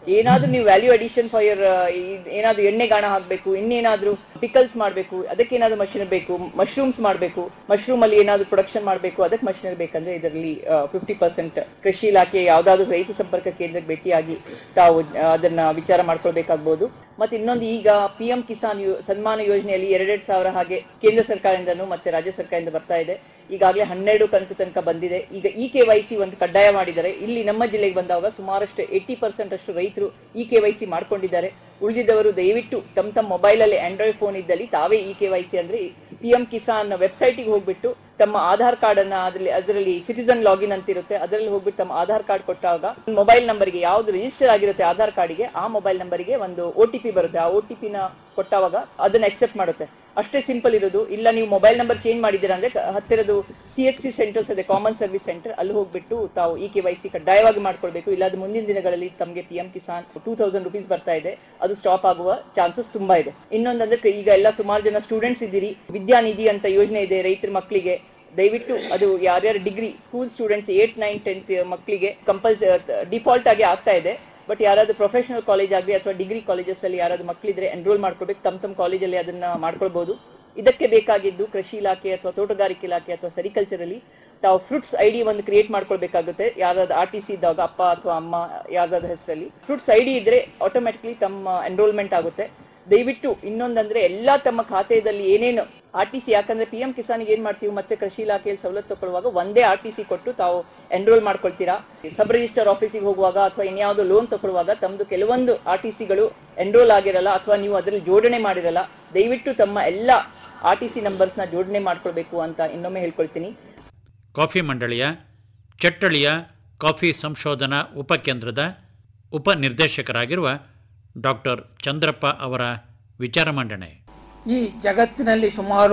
ಏನಾದ್ರೂ ನೀವು ವ್ಯಾಲ್ಯೂ ಅಡಿಷನ್ ಫಾರ್ ಯರ್ ಏನಾದ್ರೂ ಎಣ್ಣೆ ಗಾಣ ಹಾಕ್ಬೇಕು ಇನ್ನೇನಾದ್ರೂ ಪಿಕಲ್ಸ್ ಮಾಡಬೇಕು ಅದಕ್ಕೆ ಏನಾದ್ರೂ ಮಷಿನ್ ಬೇಕು ಮಶ್ರೂಮ್ಸ್ ಮಾಡಬೇಕು ಮಶ್ರೂಮ್ ಅಲ್ಲಿ ಏನಾದ್ರೂ ಪ್ರೊಡಕ್ಷನ್ ಮಾಡಬೇಕು ಅದಕ್ಕೆ ಮಷಿನರಿ ಬೇಕಂದ್ರೆ ಇದರಲ್ಲಿ ಫಿಫ್ಟಿ ಪರ್ಸೆಂಟ್ ಕೃಷಿ ಇಲಾಖೆ ಯಾವ್ದಾದ್ರು ರೈತ ಸಂಪರ್ಕ ಕೇಂದ್ರಕ್ಕೆ ಭೇಟಿಯಾಗಿ ತಾವು ಆ, ಅದನ್ನ ವಿಚಾರ ಮಾಡ್ಕೊಳ್ಬೇಕಾಗ್ಬೋದು ಮತ್ತೆ ಇನ್ನೊಂದು ಈಗ ಪಿ ಎಂ ಕಿಸಾನ್ ಯೋ- ಸನ್ಮಾನ ಯೋಜನೆಯಲ್ಲಿ ಎರಡೆರಡು ಸಾವಿರ ಹಾಗೆ ಕೇಂದ್ರ ಸರ್ಕಾರದಿಂದನೂ ಮತ್ತೆ ರಾಜ್ಯ ಸರ್ಕಾರದಿಂದ ಬರ್ತಾ ಇದೆ ಈಗಾಗಲೇ ಹನ್ನೆರಡು ಕಂತು ತನಕ ಬಂದಿದೆ ಈಗ ಇ ಕೆ ವೈ ಸಿ ಒಂದು ಕಡ್ಡಾಯ ಮಾಡಿದ್ದಾರೆ ಇಲ್ಲಿ ನಮ್ಮ ಜಿಲ್ಲೆಗೆ ಬಂದಾಗ ಸುಮಾರಷ್ಟು ಏಯ್ಟಿ ಪರ್ಸೆಂಟ್ ಅಷ್ಟು ರೈತರು ಇ ಕೆ ವೈ ಸಿ ಮಾಡ್ಕೊಂಡಿದ್ದಾರೆ ಉಳಿದಿದ್ದವರು ದಯವಿಟ್ಟು ತಮ್ಮ ತಮ್ಮ ಮೊಬೈಲ್ ಅಲ್ಲಿ ಆಂಡ್ರಾಯ್ಡ್ ಫೋನ್ ಇದ್ದಲ್ಲಿ ತಾವೇ ಇ ಕೆ ವೈ ಸಿ ಅಂದ್ರೆ ಪಿ ಎಂ ಕಿಸಾನ್ ವೆಬ್ಸೈಟಿಗೆ ಹೋಗ್ಬಿಟ್ಟು ತಮ್ಮ ಆಧಾರ್ ಕಾರ್ಡ್ ಅನ್ನ ಅದರಲ್ಲಿ ಅದರಲ್ಲಿ ಸಿಟಿಸನ್ ಲಾಗಿನ್ ಅಂತ ಇರುತ್ತೆ ಅದರಲ್ಲಿ ಹೋಗ್ಬಿಟ್ಟು ತಮ್ಮ ಆಧಾರ್ ಕಾರ್ಡ್ ಕೊಟ್ಟಾಗ ಮೊಬೈಲ್ ನಂಬರ್ಗೆ ಯಾವ್ದು ರಿಜಿಸ್ಟರ್ ಆಗಿರುತ್ತೆ ಆಧಾರ್ ಕಾರ್ಡಿಗೆ ಆ ಮೊಬೈಲ್ ನಂಬರ್ಗೆ ಒಂದು ಒ ಟಿ ಪಿ ಬರುತ್ತೆ ಆ ಒ ಟಿ ಪಿನ ಕೊಟ್ಟಾಗ ಅದನ್ನ ಅಕ್ಸೆಪ್ಟ್ ಮಾಡುತ್ತೆ ಅಷ್ಟೇ ಸಿಂಪಲ್ ಇರೋದು ಇಲ್ಲ ನೀವು ಮೊಬೈಲ್ ನಂಬರ್ ಚೇಂಜ್ ಮಾಡಿದ್ದೀರಾ ಅಂದ್ರೆ ಕ- ಹತ್ತಿರದು ಸಿ ಎಚ್ ಸಿ ಸೆಂಟರ್ಸ್ ಇದೆ ಕಾಮನ್ ಸರ್ವಿಸ್ ಸೆಂಟರ್ ಅಲ್ಲಿ ಹೋಗ್ಬಿಟ್ಟು ತಾವು ಇ ಕೆ ವೈ ಸಿ ಕಡ್ಡಾಯವಾಗಿ ಮಾಡ್ಕೊಳ್ಬೇಕು ಇಲ್ಲಾದ ಮುಂದಿನ ದಿನಗಳಲ್ಲಿ ತಮಗೆ P M Kisan two thousand rupees ಬರ್ತಾ ಇದೆ ಅದು ಸ್ಟಾಪ್ ಆಗುವ ಚಾನ್ಸಸ್ ತುಂಬಾ ಇದೆ ಇನ್ನೊಂದಂದ್ರೆ ಕ- ಈಗ ಎಲ್ಲ ಸುಮಾರು ಜನ ಸ್ಟೂಡೆಂಟ್ಸ್ ಇದ್ದೀರಿ ವಿದ್ಯಾನಿಧಿ ಅಂತ ಯೋಜನೆ ಇದೆ ರೈತರ ಮಕ್ಕಳಿಗೆ ದಯವಿಟ್ಟು ಅದು ಯಾರ್ಯಾರು degree school students eight nine tenth ಮಕ್ಕಳಿಗೆ ಕಂಪಲ್ಸ್ ಡಿಫಾಲ್ಟ್ ಆಗಿ ಆಗ್ತಾ ಇದೆ ಬಟ್ ಯಾರಾದ್ರೂ ಪ್ರೊಫೆಷನಲ್ ಕಾಲೇಜ್ ಆಗಲಿ ಅಥವಾ ಡಿಗ್ರಿ ಕಾಲೇಜಸ್ ಅಲ್ಲಿ ಯಾರಾದ್ರೂ ಮಕ್ಕಳಿದ್ರೆ ಎನ್ರೋಲ್ ಮಾಡ್ಕೊಬೇಕು ತಮ್ಮ ತಮ್ಮ ಕಾಲೇಜಲ್ಲಿ ಅದನ್ನ ಮಾಡ್ಕೊಳ್ಬಹುದು ಇದಕ್ಕೆ ಬೇಕಾಗಿದ್ದು ಕೃಷಿ ಇಲಾಖೆ ಅಥವಾ ತೋಟಗಾರಿಕೆ ಇಲಾಖೆ ಅಥವಾ ಸೆರಿಕಲ್ಚರ್ ಅಲ್ಲಿ ತಾವು ಫ್ರೂಟ್ಸ್ ಐ ಡಿ ಒಂದು ಕ್ರಿಯೇಟ್ ಮಾಡ್ಕೊಳ್ಬೇಕಾಗುತ್ತೆ ಯಾರಾದ್ರೂ ಆರ್ ಟಿ ಸಿ ಇದ್ದಾಗ ಅಪ್ಪ ಅಥವಾ ಅಮ್ಮ ಯಾವ್ದಾದ್ರು ಹೆಸರಲ್ಲಿ ಫ್ರೂಟ್ಸ್ ಐ ಡಿ ಇದ್ರೆ ಆಟೋಮೆಟಿಕ್ಲಿ ತಮ್ಮ ಎನ್ರೋಲ್ಮೆಂಟ್ ಆಗುತ್ತೆ ದಯವಿಟ್ಟು ಇನ್ನೊಂದಂದ್ರೆ ಎಲ್ಲಾ ತಮ್ಮ ಖಾತೆಯಲ್ಲಿ ಏನೇನು ಆರ್ ಟಿ ಸಿ ಯಾಕಂದ್ರೆ ಪಿ ಎಂ ಕಿಸಾನ್ಗೆ ಏನ್ ಮಾಡ್ತೀವಿ ಮತ್ತೆ ಕೃಷಿ ಇಲಾಖೆಯಲ್ಲಿ ಸವಲತ್ತು ತಗೊಳ್ಳುವಾಗ ಒಂದೇ ಆರ್ ಟಿ ಸಿ ಕೊಟ್ಟು ತಾವು ಎನ್ರೋಲ್ ಮಾಡ್ಕೊಳ್ತೀರಾ ಸಬ್ ರಿಜಿಸ್ಟರ್ ಆಫೀಸಿಗೆ ಹೋಗುವಾಗ ಅಥವಾ ಇನ್ಯಾವುದೋ ಲೋನ್ ತಗೊಳ್ಳುವಾಗ ತಮ್ಮದು ಕೆಲವೊಂದು ಆರ್ ಟಿ ಸಿಗಳು ಎನ್ರೋಲ್ ಆಗಿರಲ್ಲ ಅಥವಾ ನೀವು ಅದರಲ್ಲಿ ಜೋಡಣೆ ಮಾಡಿರಲ್ಲ ದಯವಿಟ್ಟು ತಮ್ಮ ಎಲ್ಲ ಆರ್ ಟಿ ಸಿ ನಂಬರ್ಸ್ನ ಜೋಡಣೆ ಮಾಡ್ಕೊಳ್ಬೇಕು ಅಂತ ಇನ್ನೊಮ್ಮೆ ಹೇಳ್ಕೊಳ್ತೀನಿ ಕಾಫಿ ಮಂಡಳಿಯ ಚಟ್ಟಳಿಯ ಕಾಫಿ ಸಂಶೋಧನಾ ಉಪಕೇಂದ್ರದ ಉಪನಿರ್ದೇಶಕರಾಗಿರುವ ಡಾಕ್ಟರ್ ಚಂದ್ರಪ್ಪ ಅವರ ವಿಚಾರ ಮಂಡನೆ ಈ ಜಗತ್ತಿನಲ್ಲಿ ಸುಮಾರು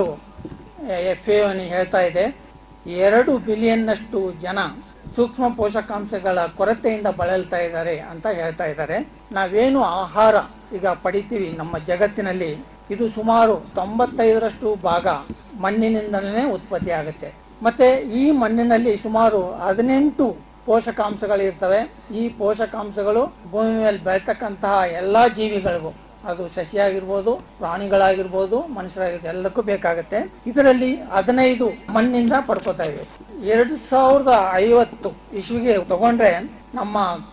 ಎಫ್ ಎ ಹೇಳ್ತಾ ಇದೆ ಎರಡು ಬಿಲಿಯನ್ನಷ್ಟು ಜನ ಸೂಕ್ಷ್ಮ ಪೋಷಕಾಂಶಗಳ ಕೊರತೆಯಿಂದ ಬಳಲ್ತಾ ಇದ್ದಾರೆ ಅಂತ ಹೇಳ್ತಾ ಇದ್ದಾರೆ ನಾವೇನು ಆಹಾರ ಈಗ ಪಡಿತೀವಿ ನಮ್ಮ ಜಗತ್ತಿನಲ್ಲಿ ಇದು ಸುಮಾರು ತೊಂಬತ್ತೈದರಷ್ಟು ಭಾಗ ಮಣ್ಣಿನಿಂದಲೇ ಉತ್ಪತ್ತಿ ಆಗುತ್ತೆ ಮತ್ತೆ ಈ ಮಣ್ಣಿನಲ್ಲಿ ಸುಮಾರು ಹದಿನೆಂಟು ಪೋಷಕಾಂಶಗಳಿರ್ತವೆ ಈ ಪೋಷಕಾಂಶಗಳು ಭೂಮಿ ಮೇಲೆ ಬೆಳ್ತಕ್ಕಂತಹ ಎಲ್ಲಾ ಜೀವಿಗಳಿಗೂ ಅದು ಸಸ್ಯ ಆಗಿರ್ಬೋದು ಪ್ರಾಣಿಗಳಾಗಿರ್ಬೋದು ಮನುಷ್ಯರಾಗಿರ್ಬೋದು ಎಲ್ಲಕ್ಕೂ ಬೇಕಾಗುತ್ತೆ ಇದರಲ್ಲಿ ಹದಿನೈದು ಮಣ್ಣಿಂದ ಪಡ್ಕೋತಾ ಇವೆ ಎರಡು ಸಾವಿರದ ಐವತ್ತು ಇಸ್ವಿಗೆ ತಗೊಂಡ್ರೆ ನಮ್ಮ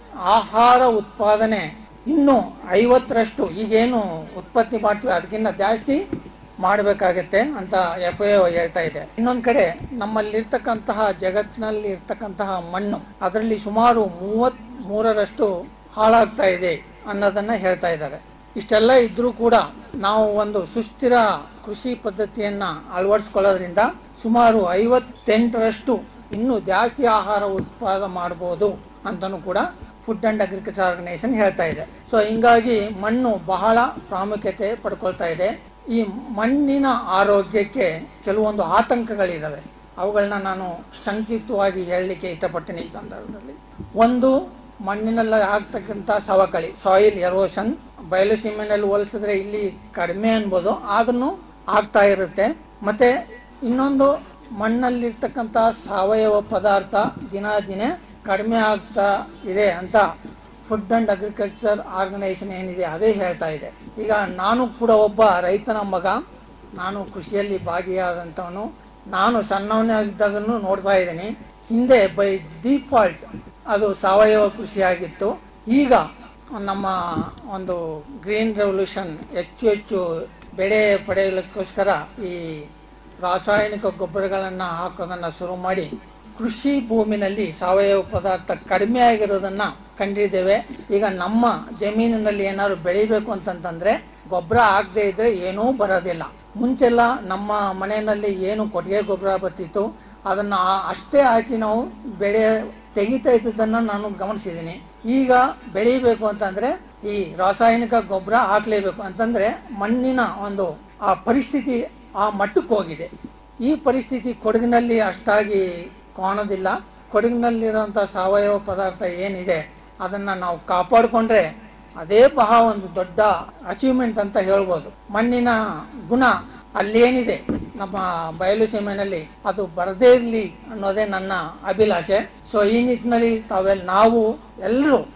ಆಹಾರ ಉತ್ಪಾದನೆ ಇನ್ನು ಐವತ್ತರಷ್ಟು ಈಗೇನು ಉತ್ಪತ್ತಿ ಮಾಡ್ತೀವಿ ಅದಕ್ಕಿಂತ ಜಾಸ್ತಿ ಮಾಡಬೇಕಾಗತ್ತೆ ಅಂತ ಎಫ್ ಎ ಹೇಳ್ತಾ ಇದೆ ಇನ್ನೊಂದ್ ಕಡೆ ನಮ್ಮಲ್ಲಿರ್ತಕ್ಕಂತಹ ಜಗತ್ತಿನಲ್ಲಿ ಇರ್ತಕ್ಕಂತಹ ಮಣ್ಣು ಅದರಲ್ಲಿ ಸುಮಾರು ಮೂವತ್ತ್ ಮೂರರಷ್ಟು ಹಾಳಾಗ್ತಾ ಇದೆ ಅನ್ನೋದನ್ನ ಹೇಳ್ತಾ ಇದ್ದಾರೆ ಇಷ್ಟೆಲ್ಲ ಇದ್ರೂ ಕೂಡ ನಾವು ಒಂದು ಸುಸ್ಥಿರ ಕೃಷಿ ಪದ್ಧತಿಯನ್ನ ಅಳವಡಿಸ್ಕೊಳ್ಳೋದ್ರಿಂದ ಸುಮಾರು ಐವತ್ತೆಂಟರಷ್ಟು ಇನ್ನೂ ಜಾಸ್ತಿ ಆಹಾರ ಉತ್ಪಾದ ಮಾಡಬಹುದು ಅಂತಲೂ ಕೂಡ ಫುಡ್ ಅಂಡ್ ಅಗ್ರಿಕಲ್ಚರ್ ಆರ್ಗನೈಸೇಷನ್ ಹೇಳ್ತಾ ಇದೆ ಸೊ ಹಿಂಗಾಗಿ ಮಣ್ಣು ಬಹಳ ಪ್ರಾಮುಖ್ಯತೆ ಪಡ್ಕೊಳ್ತಾ ಇದೆ ಈ ಮಣ್ಣಿನ ಆರೋಗ್ಯಕ್ಕೆ ಕೆಲವೊಂದು ಆತಂಕಗಳಿದಾವೆ ಅವುಗಳನ್ನ ನಾನು ಸಂಕ್ಷಿಪ್ತವಾಗಿ ಹೇಳಲಿಕ್ಕೆ ಇಷ್ಟಪಡ್ತೀನಿ ಈ ಸಂದರ್ಭದಲ್ಲಿ ಒಂದು ಮಣ್ಣಿನಲ್ಲಿ ಆಗ್ತಕ್ಕಂಥ ಸವಕಳಿ ಸಾಯಿಲ್ ಎರೋಷನ್ ಬಯಲುಸೀಮೆನಲ್ಲಿ ಹೋಲಿಸಿದ್ರೆ ಇಲ್ಲಿ ಕಡಿಮೆ ಅನ್ಬೋದು ಆದ್ರೂ ಆಗ್ತಾ ಇರುತ್ತೆ ಮತ್ತೆ ಇನ್ನೊಂದು ಮಣ್ಣಲ್ಲಿರ್ತಕ್ಕಂಥ ಸಾವಯವ ಪದಾರ್ಥ ದಿನ ದಿನೇ ಕಡಿಮೆ ಆಗ್ತಾ ಇದೆ ಅಂತ ಫುಡ್ ಅಂಡ್ ಅಗ್ರಿಕಲ್ಚರ್ ಆರ್ಗನೈಸೇಷನ್ ಏನಿದೆ ಅದೇ ಹೇಳ್ತಾ ಇದೆ ಈಗ ನಾನು ಕೂಡ ಒಬ್ಬ ರೈತನ ಮಗ ನಾನು ಕೃಷಿಯಲ್ಲಿ ಭಾಗಿಯಾದಂಥವನು ನಾನು ಸಣ್ಣವನಾಗಿದ್ದಾಗನು ನೋಡ್ತಾ ಇದ್ದೀನಿ ಹಿಂದೆ ಬೈ ಡಿಫಾಲ್ಟ್ ಅದು ಸಾವಯವ ಕೃಷಿಯಾಗಿತ್ತು ಈಗ ನಮ್ಮ ಒಂದು ಗ್ರೀನ್ ರೆವಲ್ಯೂಷನ್ ಹೆಚ್ಚು ಹೆಚ್ಚು ಬೆಳೆ ಪಡೆಯಲಿಕ್ಕೋಸ್ಕರ ಈ ರಾಸಾಯನಿಕ ಗೊಬ್ಬರಗಳನ್ನು ಹಾಕೋದನ್ನು ಶುರು ಮಾಡಿ ಕೃಷಿ ಭೂಮಿನಲ್ಲಿ ಸಾವಯವ ಪದಾರ್ಥ ಕಡಿಮೆ ಆಗಿರೋದನ್ನ ಕಂಡಿದ್ದೇವೆ ಈಗ ನಮ್ಮ ಜಮೀನಿನಲ್ಲಿ ಏನಾದ್ರು ಬೆಳಿಬೇಕು ಅಂತಂತಂದ್ರೆ ಗೊಬ್ಬರ ಆಗದೆ ಇದ್ರೆ ಏನೂ ಬರೋದಿಲ್ಲ ಮುಂಚೆಲ್ಲ ನಮ್ಮ ಮನೆಯಲ್ಲಿ ಏನು ಕೊಟ್ಟಿಗೆ ಗೊಬ್ಬರ ಬರ್ತಿತ್ತು ಅದನ್ನ ಆ- ಅಷ್ಟೇ ಹಾಕಿ ನಾವು ಬೆಳೆ ತೆಗಿತಾ ಇದ್ದದನ್ನ ನಾನು ಗಮನಿಸಿದ್ದೀನಿ ಈಗ ಬೆಳಿಬೇಕು ಅಂತಂದ್ರೆ ಈ ರಾಸಾಯನಿಕ ಗೊಬ್ಬರ ಹಾಕ್ಲೇಬೇಕು ಅಂತಂದ್ರೆ ಮಣ್ಣಿನ ಒಂದು ಆ ಪರಿಸ್ಥಿತಿ ಆ ಮಟ್ಟಕ್ಕೆ ಹೋಗಿದೆ ಈ ಪರಿಸ್ಥಿತಿ ಕೊಡಗಿನಲ್ಲಿ ಅಷ್ಟಾಗಿ ಕಾಣೋದಿಲ್ಲ ಕೊಡಗಿನಲ್ಲಿರುವಂಥ ಸಾವಯವ ಪದಾರ್ಥ ಏನಿದೆ ಅದನ್ನ ನಾವು ಕಾಪಾಡಿಕೊಂಡ್ರೆ ಅದೇ ಬಹಳ ಒಂದು ದೊಡ್ಡ ಅಚೀವ್ಮೆಂಟ್ ಅಂತ ಹೇಳ್ಬೋದು ಮಣ್ಣಿನ ಗುಣ ಅಲ್ಲೇನಿದೆ ನಮ್ಮ ಬಯಲು ಸೀಮೆನಲ್ಲಿ ಅದು ಬರದೇ ಇರಲಿ ಅನ್ನೋದೇ ನನ್ನ ಅಭಿಲಾಷೆ ಸೊ ಈ ನಿಟ್ಟಿನಲ್ಲಿ ತಾವೆಲ್ಲ ನಾವು ಎಲ್ಲರೂ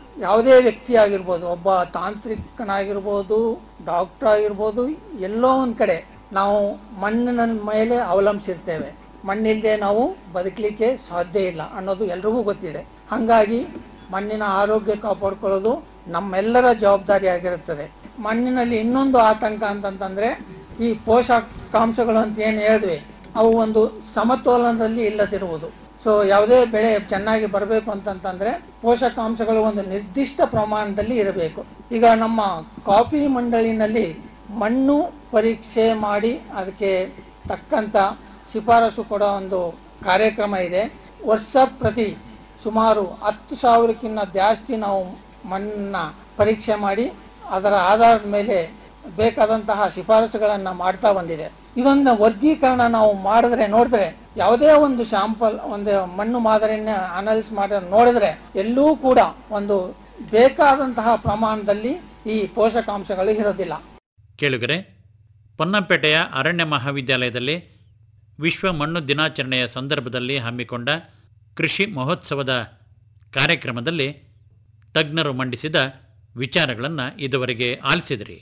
ಯಾವುದೇ ವ್ಯಕ್ತಿ ಆಗಿರ್ಬೋದು ಒಬ್ಬ ತಾಂತ್ರಿಕನಾಗಿರ್ಬೋದು ಡಾಕ್ಟರ್ ಆಗಿರ್ಬೋದು ಎಲ್ಲೋ ಒಂದು ಕಡೆ ನಾವು ಮಣ್ಣಿನ ಮೇಲೆ ಅವಲಂಬಿಸಿರ್ತೇವೆ ಮಣ್ಣಿಲ್ಲದೆ ನಾವು ಬದುಕಲಿಕ್ಕೆ ಸಾಧ್ಯ ಇಲ್ಲ ಅನ್ನೋದು ಎಲ್ರಿಗೂ ಗೊತ್ತಿದೆ ಹಾಗಾಗಿ ಮಣ್ಣಿನ ಆರೋಗ್ಯ ಕಾಪಾಡ್ಕೊಳ್ಳೋದು ನಮ್ಮೆಲ್ಲರ ಜವಾಬ್ದಾರಿ ಆಗಿರುತ್ತದೆ ಮಣ್ಣಿನಲ್ಲಿ ಇನ್ನೊಂದು ಆತಂಕ ಅಂತಂತಂದ್ರೆ ಈ ಪೋಷಕಾಂಶಗಳು ಅಂತ ಏನು ಹೇಳಿದ್ವಿ ಅವು ಒಂದು ಸಮತೋಲನದಲ್ಲಿ ಇಲ್ಲದಿರುವುದು ಸೊ ಯಾವುದೇ ಬೆಳೆ ಚೆನ್ನಾಗಿ ಬರಬೇಕು ಅಂತಂತಂದ್ರೆ ಪೋಷಕಾಂಶಗಳು ಒಂದು ನಿರ್ದಿಷ್ಟ ಪ್ರಮಾಣದಲ್ಲಿ ಇರಬೇಕು ಈಗ ನಮ್ಮ ಕಾಫಿ ಮಂಡಳಿನಲ್ಲಿ ಮಣ್ಣು ಪರೀಕ್ಷೆ ಮಾಡಿ ಅದಕ್ಕೆ ತಕ್ಕಂತ ಶಿಫಾರಸು ಕೊಡೋ ಒಂದು ಕಾರ್ಯಕ್ರಮ ಇದೆ ವರ್ಷ ಪ್ರತಿ ಸುಮಾರು ಹತ್ತು ಸಾವಿರಕ್ಕಿಂತ ಜಾಸ್ತಿ ನಾವು ಮಣ್ಣನ್ನ ಪರೀಕ್ಷೆ ಮಾಡಿ ಅದರ ಆಧಾರದ ಮೇಲೆ ಬೇಕಾದಂತಹ ಶಿಫಾರಸುಗಳನ್ನು ಮಾಡ್ತಾ ಬಂದಿದೆ ಇದೊಂದು ವರ್ಗೀಕರಣ ನಾವು ಮಾಡಿದ್ರೆ ನೋಡಿದ್ರೆ ಯಾವುದೇ ಒಂದು ಶಾಂಪಲ್ ಒಂದು ಮಣ್ಣು ಮಾದರಿಯನ್ನ ಅನಾಲಿಸ್ ಮಾಡಿ ನೋಡಿದ್ರೆ ಎಲ್ಲೂ ಕೂಡ ಒಂದು ಬೇಕಾದಂತಹ ಪ್ರಮಾಣದಲ್ಲಿ ಈ ಪೋಷಕಾಂಶಗಳು ಇರೋದಿಲ್ಲ ಕೇಳುಗರೆ ಪೊನ್ನಂಪೇಟೆಯ ಅರಣ್ಯ ಮಹಾವಿದ್ಯಾಲಯದಲ್ಲಿ ವಿಶ್ವ ಮಣ್ಣು ದಿನಾಚರಣೆಯ ಸಂದರ್ಭದಲ್ಲಿ ಹಮ್ಮಿಕೊಂಡ ಕೃಷಿ ಮಹೋತ್ಸವದ ಕಾರ್ಯಕ್ರಮದಲ್ಲಿ ತಜ್ಞರು ಮಂಡಿಸಿದ ವಿಚಾರಗಳನ್ನು ಇದುವರೆಗೆ ಆಲಿಸಿದ್ರಿ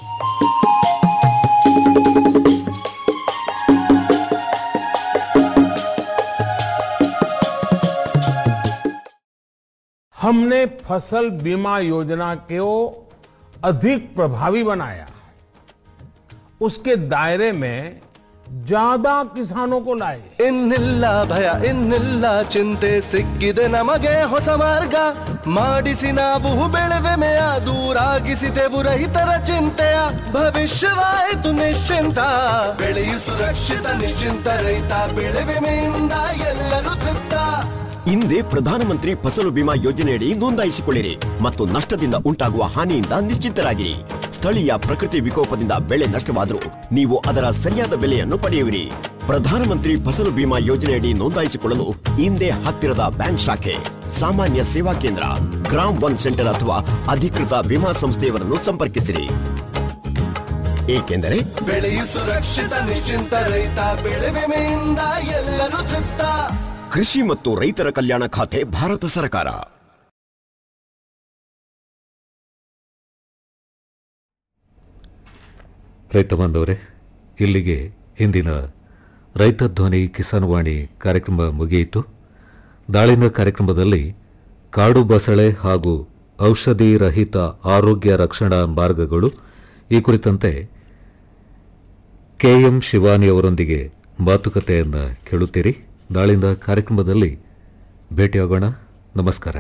हमने फसल बीमा योजना को अधिक प्रभावी बनाया उसके दायरे में ज्यादा किसानों को लाए ಇನ್ನಿಲ್ಲ ಭಯ ಇನ್ನಿಲ್ಲ ಚಿಂತೆ ಸಿಕ್ಕಿದೆ ನಮಗೆ ಹೊಸ ಮಾರ್ಗ ಮಾಡಿಸಿ ನಾವು ಬೆಳೆವೆಮೆಯ ದೂರಾಗಿಸಿದೆವು ರೈತರ ಚಿಂತೆಯ ಭವಿಷ್ಯವಾಯಿತು ನಿಶ್ಚಿಂತ ಬೆಳೆಯು ಸುರಕ್ಷಿತ ನಿಶ್ಚಿಂತ ರೈತ ಬೆಳೆ ವಿಮೆಯಿಂದ ಎಲ್ಲರೂ ತೃಪ್ತ ಹಿಂದೆ ಪ್ರಧಾನಮಂತ್ರಿ ಫಸಲು ಬಿಮಾ ಯೋಜನೆಯಡಿ ನೋಂದಾಯಿಸಿಕೊಳ್ಳಿರಿ ಮತ್ತು ನಷ್ಟದಿಂದ ಉಂಟಾಗುವ ಹಾನಿಯಿಂದ ನಿಶ್ಚಿಂತರಾಗಿರಿ ಸ್ಥಳೀಯ ಪ್ರಕೃತಿ ವಿಕೋಪದಿಂದ ಬೆಳೆ ನಷ್ಟವಾದರೂ ನೀವು ಅದರ ಸರಿಯಾದ ಬೆಲೆಯನ್ನು ಪಡೆಯುವಿರಿ ಪ್ರಧಾನಮಂತ್ರಿ ಫಸಲು ಬಿಮಾ ಯೋಜನೆಯಡಿ ನೋಂದಾಯಿಸಿಕೊಳ್ಳಲು ಹಿಂದೆ ಹತ್ತಿರದ ಬ್ಯಾಂಕ್ ಶಾಖೆ ಸಾಮಾನ್ಯ ಸೇವಾ ಕೇಂದ್ರ ಗ್ರಾಮ್ ಒನ್ ಸೆಂಟರ್ ಅಥವಾ ಅಧಿಕೃತ ವಿಮಾ ಸಂಸ್ಥೆಯವರನ್ನು ಸಂಪರ್ಕಿಸಿರಿ ಏಕೆಂದರೆ ಬೆಳೆಯು ಸುರಕ್ಷಿತ ನಿಶ್ಚಿಂತ ರೈತ ಬೆಳೆ ವಿಮೆಯಿಂದ ಎಲ್ಲರೂ ತೃಪ್ತ ಕೃಷಿ ಮತ್ತು ರೈತರ ಕಲ್ಯಾಣ ಖಾತೆ ಭಾರತ ಸರ್ಕಾರ ರೈತ ಬಾಂಧವರೇ ಇಲ್ಲಿಗೆ ಇಂದಿನ ರೈತ ಧ್ವನಿ ಕಿಸಾನ್ ವಾಣಿ ಕಾರ್ಯಕ್ರಮ ಮುಗಿಯಿತು ನಾಳಿನ ಕಾರ್ಯಕ್ರಮದಲ್ಲಿ ಕಾಡು ಬಸಳೆ ಹಾಗೂ ಔಷಧಿ ರಹಿತ ಆರೋಗ್ಯ ರಕ್ಷಣಾ ಮಾರ್ಗಗಳು ಈ ಕುರಿತಂತೆ ಕೆಎಂ ಶಿವಾನಿ ಅವರೊಂದಿಗೆ ಮಾತುಕತೆಯನ್ನು ಕೇಳುತ್ತೀರಿ ನಾಳಿನ ಕಾರ್ಯಕ್ರಮದಲ್ಲಿ ಭೇಟಿಯಾಗೋಣ ನಮಸ್ಕಾರ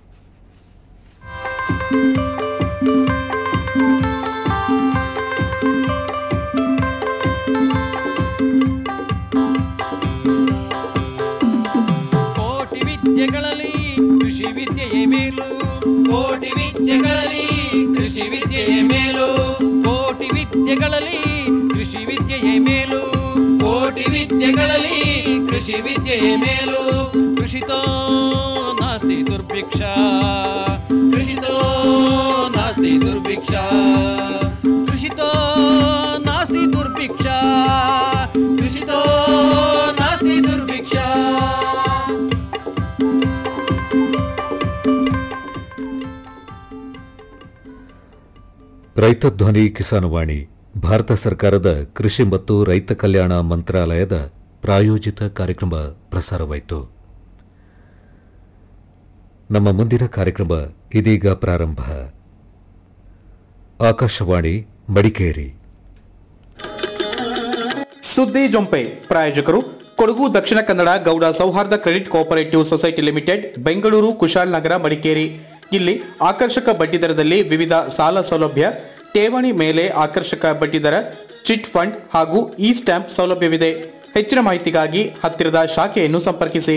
ಕೋಟಿ ವಿದ್ಯೆಗಳಲ್ಲಿ ಕೃಷಿ ವಿದ್ಯೆಯೇ ಮೇಲು ಕೋಟಿ ವಿದ್ಯೆಗಳಲ್ಲಿ ಕೃಷಿ ವಿದ್ಯೆಯೇ ಮೇಲು ಕೋಟಿ ವಿದ್ಯೆಗಳಲ್ಲಿ ಕೃಷಿ ವಿದ್ಯೆಯೇ ಮೇಲು ಕೋಟಿ ವಿದ್ಯೆಗಳಲ್ಲಿ ಕೃಷಿ ವಿದ್ಯೆಯೇ ಮೇಲು ಕೃಷಿತೋ ನಾಸ್ತಿ ದುರ್ಭಿಕ್ಷ ಕೃಷಿತೋ ನಾಸ್ತಿ ದುರ್ಭಿಕ್ಷ ಕೃಷಿತೋ ನಾಸ್ತಿ ದುರ್ಭಿಕ್ಷ ಕೃಷಿತೋ ನಾಸ್ತಿ ದುರ್ಭಿಕ್ಷ ರೈತ ಧ್ವನಿ ಕಿಸಾನ್ ವಾಣಿ ಭಾರತ ಸರ್ಕಾರದ ಕೃಷಿ ಮತ್ತು ರೈತ ಕಲ್ಯಾಣ ಮಂತ್ರಾಲಯದ ಪ್ರಾಯೋಜಿತ ಕಾರ್ಯಕ್ರಮ ಪ್ರಸಾರವಾಯಿತು ನಮ್ಮ ಮುಂದಿನ ಕಾರ್ಯಕ್ರಮ ಇದೀಗ ಪ್ರಾರಂಭ ಆಕಾಶವಾಣಿ ಮಡಿಕೇರಿ ಸುದ್ದಿ ಜೊಂಪೆ ಪ್ರಾಯೋಜಕರು ಕೊಡಗು ದಕ್ಷಿಣ Kannada Gowda Souharda credit cooperative society limited Bengaluru Kushalnagar Madikeri ಇಲ್ಲಿ ಆಕರ್ಷಕ ಬಡ್ಡಿದರದಲ್ಲಿ ವಿವಿಧ ಸಾಲ ಸೌಲಭ್ಯ ಠೇವಣಿ ಮೇಲೆ ಆಕರ್ಷಕ ಬಡ್ಡಿದರ ಚಿಟ್ ಫಂಡ್ ಹಾಗೂ ಇ ಸ್ಟ್ಯಾಂಪ್ ಸೌಲಭ್ಯವಿದೆ ಹೆಚ್ಚಿನ ಮಾಹಿತಿಗಾಗಿ ಹತ್ತಿರದ ಶಾಖೆಯನ್ನು ಸಂಪರ್ಕಿಸಿ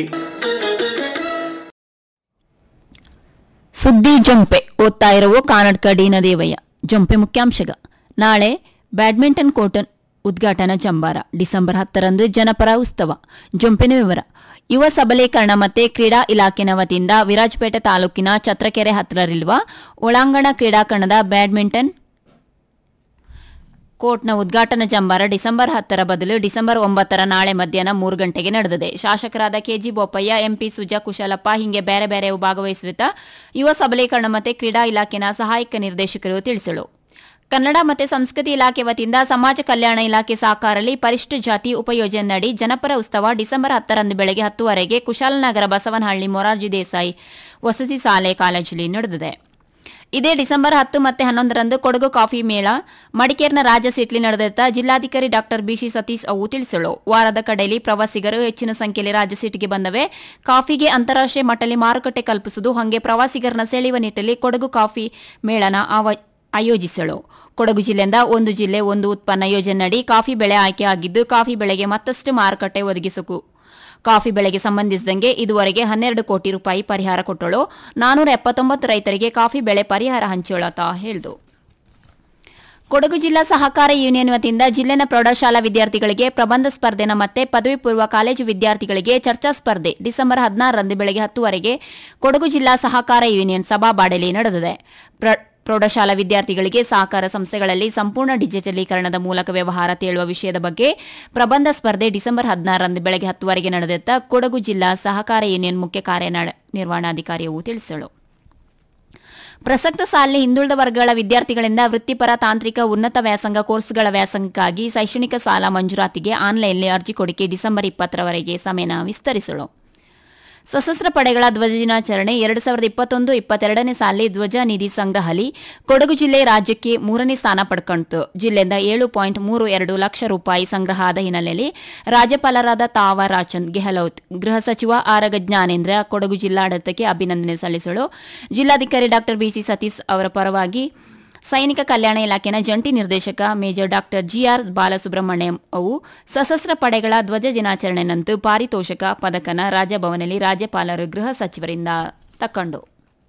ಸುದ್ದಿ ಜೊಂಪೆ ಓದ್ತಾ ಇರುವ ಕಾನಡ್ಕ ಡಿನ ದೇವಯ್ಯ ಜೊಂಪೆ ಮುಖ್ಯಾಂಶಗ ನಾಳೆ ಬ್ಯಾಡ್ಮಿಂಟನ್ ಕೋರ್ಟ್ ಉದ್ಘಾಟನಾ ಜಂಬಾರ ಡಿಸೆಂಬರ್ ಹತ್ತರಂದು ಜನಪರ ಉತ್ಸವ ಜೊಂಪಿನ ವಿವರ ಯುವ ಸಬಲೀಕರಣ ಮತ್ತೆ ಕ್ರೀಡಾ ಇಲಾಖೆನ ವತಿಯಿಂದ ವಿರಾಜಪೇಟೆ ತಾಲೂಕಿನ ಛತ್ರಕೆರೆ ಹತ್ತಿರವಿರುವ ಒಳಾಂಗಣ ಕ್ರೀಡಾಂಗಣದ ಬ್ಯಾಡ್ಮಿಂಟನ್ ಕೋರ್ಟ್ನ ಉದ್ಘಾಟನಾ ಜಂಬಾರ ಡಿಸೆಂಬರ್ ಹತ್ತರ ಬದಲು ಡಿಸೆಂಬರ್ ಒಂಬತ್ತರ ನಾಳೆ ಮಧ್ಯಾಹ್ನ ಮೂರು ಗಂಟೆಗೆ ನಡೆದಿದೆ ಶಾಸಕರಾದ ಕೆಜಿ ಬೋಪಯ್ಯ ಎಂಪಿ ಸುಜಾ ಕುಶಲಪ್ಪ ಹಿಂಗೆ ಬೇರೆ ಬೇರೆ ಭಾಗವಹಿಸುತ್ತ ಯುವ ಸಬಲೀಕರಣ ಮತ್ತು ಕ್ರೀಡಾ ಇಲಾಖೆನ ಸಹಾಯಕ ನಿರ್ದೇಶಕರು ತಿಳಿಸಲು ಕನ್ನಡ ಮತ್ತು ಸಂಸ್ಕೃತಿ ಇಲಾಖೆ ವತಿಯಿಂದ ಸಮಾಜ ಕಲ್ಯಾಣ ಇಲಾಖೆ ಸಹಕಾರದಲ್ಲಿ ಪರಿಷ್ಠ ಜಾತಿ ಉಪಯೋಜನೆಯಡಿ ಜನಪರ ಉತ್ಸವ ಡಿಸೆಂಬರ್ ಹತ್ತರಂದು ಬೆಳಗ್ಗೆ ಹತ್ತುವರೆಗೆ ಕುಶಾಲನಗರ ಬಸವನಹಳ್ಳಿ ಮೊರಾರ್ಜಿ ದೇಸಾಯಿ ವಸತಿ ಶಾಲೆ ಕಾಲೇಜಲ್ಲಿ ನಡೆದಿದೆ ಇದೇ ಡಿಸೆಂಬರ್ ಹತ್ತು ಮತ್ತು ಹನ್ನೊಂದರಂದು ಕೊಡಗು ಕಾಫಿ ಮೇಳ ಮಡಿಕೇರಿನ ರಾಜ ಸಿಟ್ಲಿ ನಡೆದಿದ್ದ ಜಿಲ್ಲಾಧಿಕಾರಿ ಡಾಕ್ಟರ್ ಬಿಸಿ ಸತೀಶ್ ಅವು ತಿಳಿಸಲು ವಾರದ ಕಡೆಯಲ್ಲಿ ಪ್ರವಾಸಿಗರು ಹೆಚ್ಚಿನ ಸಂಖ್ಯೆಯಲ್ಲಿ ರಾಜ ಸಿಟಿಗೆ ಬಂದವೆ ಕಾಫಿಗೆ ಅಂತಾರಾಷ್ಟ್ರೀಯ ಮಟ್ಟದಲ್ಲಿ ಮಾರುಕಟ್ಟೆ ಕಲ್ಪಿಸುವುದು ಹಾಗೆ ಪ್ರವಾಸಿಗರನ್ನ ಸೆಳೆಯುವ ನಿಟ್ಟಲ್ಲಿ ಕೊಡಗು ಕಾಫಿ ಮೇಳನ ಆವ ಆಯೋಜಿಸಲು ಕೊಡಗು ಜಿಲ್ಲೆಯಿಂದ ಒಂದು ಜಿಲ್ಲೆ ಒಂದು ಉತ್ಪನ್ನ ಯೋಜನೆಯಡಿ ಕಾಫಿ ಬೆಳೆ ಆಯ್ಕೆ ಆಗಿದ್ದು ಕಾಫಿ ಬೆಳೆಗೆ ಮತ್ತಷ್ಟು ಮಾರುಕಟ್ಟೆ ಒದಗಿಸಕು ಕಾಫಿ ಬೆಳೆಗೆ ಸಂಬಂಧಿಸಿದಂಗೆ ಇದುವರೆಗೆ ಹನ್ನೆರಡು ಕೋಟಿ ರೂಪಾಯಿ ಪರಿಹಾರ ಕೊಟ್ಟಳು ನಾನೂರ ಎಪ್ಪತ್ತೊಂಬತ್ತು ರೈತರಿಗೆ ಕಾಫಿ ಬೆಳೆ ಪರಿಹಾರ ಹಂಚೋಳತ ಹೇಳಿದು ಕೊಡಗು ಜಿಲ್ಲಾ ಸಹಕಾರ ಯೂನಿಯನ್ ವತಿಯಿಂದ ಜಿಲ್ಲೆನ ಪ್ರೌಢಶಾಲಾ ವಿದ್ಯಾರ್ಥಿಗಳಿಗೆ ಪ್ರಬಂಧ ಸ್ಪರ್ಧೆನ ಮತ್ತೆ ಪದವಿ ಪೂರ್ವ ಕಾಲೇಜು ವಿದ್ಯಾರ್ಥಿಗಳಿಗೆ ಚರ್ಚಾ ಸ್ಪರ್ಧೆ ಡಿಸೆಂಬರ್ ಹದಿನಾರರಂದು ಬೆಳಗ್ಗೆ ಹತ್ತುವರೆಗೆ ಕೊಡಗು ಜಿಲ್ಲಾ ಸಹಕಾರ ಯೂನಿಯನ್ ಸಭಾಬಾಡಲಿ ನಡೆದಿದೆ ಪ್ರ- ಪ್ರೌಢಶಾಲಾ ವಿದ್ಯಾರ್ಥಿಗಳಿಗೆ ಸಹಕಾರ ಸಂಸ್ಥೆಗಳಲ್ಲಿ ಸಂಪೂರ್ಣ ಡಿಜಿಟಲೀಕರಣದ ಮೂಲಕ ವ್ಯವಹಾರ ತೇಳುವ ವಿಷಯದ ಬಗ್ಗೆ ಪ್ರಬಂಧ ಸ್ಪರ್ಧೆ ಡಿಸೆಂಬರ್ ಹದಿನಾರರಂದು ಬೆಳಗ್ಗೆ ಹತ್ತುವರೆಗೆ ನಡೆದಿದ್ದ ಕೊಡಗು ಜಿಲ್ಲಾ ಸಹಕಾರ ಯೂನಿಯನ್ ಮುಖ್ಯ ಕಾರ್ಯನಿರ್ವಹಣಾಧಿಕಾರಿಯು ತಿಳಿಸಲು ಪ್ರಸಕ್ತ ಸಾಲಿನ ಹಿಂದುಳಿದ ವರ್ಗಗಳ ವಿದ್ಯಾರ್ಥಿಗಳಿಂದ ವೃತ್ತಿಪರ ತಾಂತ್ರಿಕ ಉನ್ನತ ವ್ಯಾಸಂಗ ಕೋರ್ಸ್ಗಳ ವ್ಯಾಸಂಗಕ್ಕಾಗಿ ಶೈಕ್ಷಣಿಕ ಸಾಲ ಮಂಜೂರಾತಿಗೆ ಆನ್ಲೈನ್ನಲ್ಲಿ ಅರ್ಜಿ ಕೊಡಿಕೆ ಡಿಸೆಂಬರ್ ಇಪ್ಪತ್ತರವರೆಗೆ ಸಮಯನ ವಿಸ್ತರಿಸಲು ಸಶಸ್ತ್ರ ಪಡೆಗಳ ಧ್ವಜ ದಿನಾಚರಣೆ ಎರಡು ಸಾವಿರದ ಇಪ್ಪತ್ತೊಂದು ಇಪ್ಪತ್ತೆರಡನೇ ಸಾಲಿ ಧ್ವಜ ನಿಧಿ ಸಂಗ್ರಹಲಿ ಕೊಡಗು ಜಿಲ್ಲೆ ರಾಜ್ಯಕ್ಕೆ ಮೂರನೇ ಸ್ಥಾನ ಪಡ್ಕೊಂಡಿತು ಜಿಲ್ಲೆಯಿಂದ ಏಳು ಪಾಯಿಂಟ್ ಮೂರು ಎರಡು ಲಕ್ಷ ರೂಪಾಯಿ ಸಂಗ್ರಹ ಆದ ಹಿನ್ನೆಲೆಯಲ್ಲಿ ರಾಜ್ಯಪಾಲರಾದ ತಾವ ರಾಚಂದ್ ಗೆಹ್ಲೋತ್ ಗೃಹ ಸಚಿವ ಆರಗ ಜ್ಞಾನೇಂದ್ರ ಕೊಡಗು ಜಿಲ್ಲಾಡಳಿತಕ್ಕೆ ಅಭಿನಂದನೆ ಸಲ್ಲಿಸಲು ಜಿಲ್ಲಾಧಿಕಾರಿ ಡಾ ಬಿಸಿ ಸತೀಶ್ ಅವರ ಪರವಾಗಿ ಸೈನಿಕ ಕಲ್ಯಾಣ ಇಲಾಖೆನ ಜಂಟಿ ನಿರ್ದೇಶಕ ಮೇಜರ್ ಡಾಕ್ಟರ್ ಜಿಆರ್ ಬಾಲಸುಬ್ರಹ್ಮಣ್ಯಂ ಅವು ಸಶಸ್ತ್ರ ಪಡೆಗಳ ಧ್ವಜ ದಿನಾಚರಣೆನಂದು ಪಾರಿತೋಷಕ ಪದಕನ ರಾಜಭವನದಲ್ಲಿ ರಾಜ್ಯಪಾಲರು ಗೃಹ ಸಚಿವರಿಂದ ತಕ್ಕೊಂಡು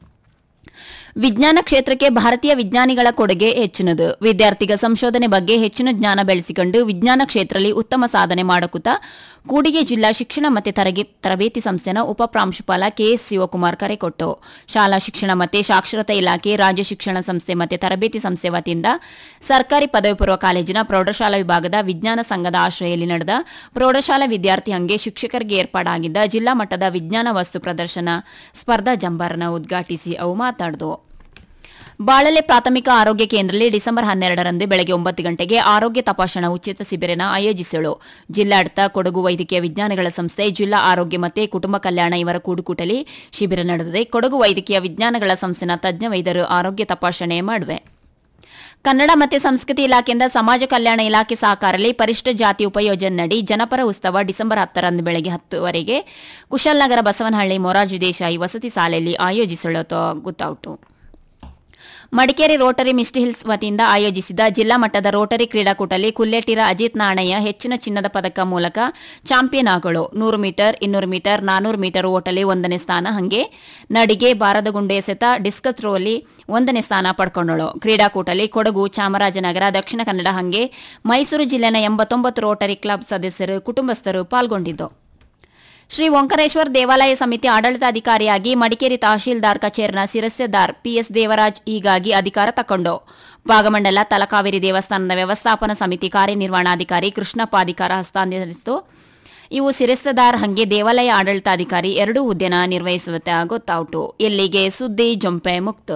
ವಿಜ್ಞಾನ ಕ್ಷೇತ್ರಕ್ಕೆ ಭಾರತೀಯ ವಿಜ್ಞಾನಿಗಳ ಕೊಡುಗೆ ಹೆಚ್ಚಿನದು ವಿದ್ಯಾರ್ಥಿಗ ಸಂಶೋಧನೆ ಬಗ್ಗೆ ಹೆಚ್ಚಿನ ಜ್ಞಾನ ಬೆಳೆಸಿಕೊಂಡು ವಿಜ್ಞಾನ ಕ್ಷೇತ್ರದಲ್ಲಿ ಉತ್ತಮ ಸಾಧನೆ ಮಾಡಕುತ್ತ ಕೂಡಿಗೆ ಜಿಲ್ಲಾ ಶಿಕ್ಷಣ ಮತ್ತು ತರಗೆ- ತರಬೇತಿ ಸಂಸ್ಥೆನ ಉಪ ಪ್ರಾಂಶುಪಾಲ ಕೆಎಸ್ ಶಿವಕುಮಾರ್ ಕರೆ ಕೊಟ್ಟು ಶಾಲಾ ಶಿಕ್ಷಣ ಮತ್ತು ಸಾಕ್ಷರತಾ ಇಲಾಖೆ ರಾಜ್ಯ ಶಿಕ್ಷಣ ಸಂಸ್ಥೆ ಮತ್ತು ತರಬೇತಿ ಸಂಸ್ಥೆ ವತಿಯಿಂದ ಸರ್ಕಾರಿ ಪದವಿ ಪೂರ್ವ ಕಾಲೇಜಿನ ಪ್ರೌಢಶಾಲಾ ವಿಭಾಗದ ವಿಜ್ಞಾನ ಸಂಘದ ಆಶ್ರಯಲ್ಲಿ ನಡೆದ ಪ್ರೌಢಶಾಲಾ ವಿದ್ಯಾರ್ಥಿ ಹಂಗೆ ಶಿಕ್ಷಕರಿಗೆ ಏರ್ಪಾಡಾಗಿದ್ದ ಜಿಲ್ಲಾ ಮಟ್ಟದ ವಿಜ್ಞಾನ ವಸ್ತು ಪ್ರದರ್ಶನ ಸ್ಪರ್ಧಾ ಜಂಬಾರನ ಉದ್ಘಾಟಿಸಿ ಅವು ಮಾತಾಡಿದವು ಬಾಳಲೆ ಪ್ರಾಥಮಿಕ ಆರೋಗ್ಯ ಕೇಂದ್ರದಲ್ಲಿ ಡಿಸೆಂಬರ್ ಹನ್ನೆರಡರಂದು ಬೆಳಗ್ಗೆ ಒಂಬತ್ತು ಗಂಟೆಗೆ ಆರೋಗ್ಯ ತಪಾಸಣಾ ಉಚಿತ ಶಿಬಿರನ ಆಯೋಜಿಸಲು ಜಿಲ್ಲಾಡಳಿತ ಕೊಡಗು ವೈದ್ಯಕೀಯ ವಿಜ್ಞಾನಗಳ ಸಂಸ್ಥೆ ಜಿಲ್ಲಾ ಆರೋಗ್ಯ ಮತ್ತು ಕುಟುಂಬ ಕಲ್ಯಾಣ ಇವರ ಕೂಡುಕೂಟಲಿ ಶಿಬಿರ ನಡೆದಿದೆ ಕೊಡಗು ವೈದ್ಯಕೀಯ ವಿಜ್ಞಾನಗಳ ಸಂಸ್ಥೆನ ತಜ್ಞ ವೈದ್ಯರು ಆರೋಗ್ಯ ತಪಾಸಣೆ ಮಾಡುವೆ ಕನ್ನಡ ಮತ್ತು ಸಂಸ್ಕೃತಿ ಇಲಾಖೆಯಿಂದ ಸಮಾಜ ಕಲ್ಯಾಣ ಇಲಾಖೆ ಸಹಕಾರದಲ್ಲಿ ಪರಿಷ್ಠ ಜಾತಿ ಉಪಯೋಜನೆಯಡಿ ಜನಪರ ಉತ್ಸವ ಡಿಸೆಂಬರ್ ಹತ್ತರಂದು ಬೆಳಗ್ಗೆ ಹತ್ತುವರೆಗೆ ಕುಶಲ್ನಗರ ಬಸವನಹಳ್ಳಿ ಮೊರಾರ್ಜಿ ದೇಸಾಯಿ ವಸತಿ ಶಾಲೆಯಲ್ಲಿ ಆಯೋಜಿಸಲು ಗೊತ್ತಾಯಿತು ಮಡಿಕೇರಿ ರೋಟರಿ ಮಿಸ್ಟಿ ಹಿಲ್ಸ್ ವತಿಯಿಂದ ಆಯೋಜಿಸಿದ ಜಿಲ್ಲಾ ಮಟ್ಟದ ರೋಟರಿ ಕ್ರೀಡಾಕೂಟದಲ್ಲಿ ಕುಲ್ಲೆಟ್ಟಿರ ಅಜಿತ್ ನಾಣಯ್ಯ ಹೆಚ್ಚಿನ ಚಿನ್ನದ ಪದಕ ಮೂಲಕ ಚಾಂಪಿಯನ್ ಆಗಲು ನೂರು ಮೀಟರ್ ಇನ್ನೂರು ಮೀಟರ್ ನಾನೂರು ಮೀಟರ್ ಓಟಲ್ಲಿ ಒಂದನೇ ಸ್ಥಾನ ಹಂಗೆ ನಡಿಗೆ ಬಾರದಗುಂಡೆ ಎಸೆತ ಡಿಸ್ಕಸ್ ಥ್ರೋಲಿ ಒಂದನೇ ಸ್ಥಾನ ಪಡ್ಕೊಂಡಳು ಕ್ರೀಡಾಕೂಟದಲ್ಲಿ ಕೊಡಗು ಚಾಮರಾಜನಗರ ದಕ್ಷಿಣ ಕನ್ನಡ ಹಂಗೆ ಮೈಸೂರು ಜಿಲ್ಲೆನ ಎಂಬತ್ತೊಂಬತ್ತು ರೋಟರಿ ಕ್ಲಬ್ ಸದಸ್ಯರು ಕುಟುಂಬಸ್ಥರು ಪಾಲ್ಗೊಂಡಿದ್ದು ಶ್ರೀ ಓಂಕಾರೇಶ್ವರ ದೇವಾಲಯ ಸಮಿತಿ ಆಡಳಿತಾಧಿಕಾರಿಯಾಗಿ ಮಡಿಕೇರಿ ತಹಶೀಲ್ದಾರ್ ಕಚೇರಿನ ಶಿರಸ್ತೆದಾರ್ ಪಿಎಸ್ ದೇವರಾಜ್ ಹೀಗಾಗಿ ಅಧಿಕಾರ ತಕೊಂಡು ಭಾಗಮಂಡಲ ತಲಕಾವೇರಿ ದೇವಸ್ಥಾನದ ವ್ಯವಸ್ಥಾಪನಾ ಸಮಿತಿ ಕಾರ್ಯನಿರ್ವಹಣಾಧಿಕಾರಿ ಕೃಷ್ಣಪ್ಪ ಅಧಿಕಾರ ಹಸ್ತಾಂತರಿಸಿತು ಇವು ಶಿರಸ್ತೆದಾರ್ ಹಂಗೆ ದೇವಾಲಯ ಆಡಳಿತಾಧಿಕಾರಿ ಎರಡೂ ಹುದ್ದೆನ ನಿರ್ವಹಿಸುವಂತೆ ಗೊತ್ತಾಯಿತು ಎಲ್ಲಿಗೆ ಸುದ್ದಿ ಜೊಂಪೆ ಮುಕ್ತ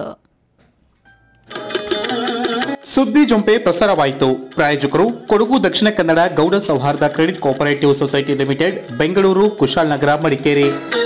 ಸುದ್ದಿ ಜೊಂಪೆ ಪ್ರಸಾರವಾಯಿತು ಪ್ರಾಯೋಜಕರು ಕೊಡಗು ದಕ್ಷಿಣ Kannada Gowda Souharda credit cooperative society limited Bengaluru Kushalnagar Madikeri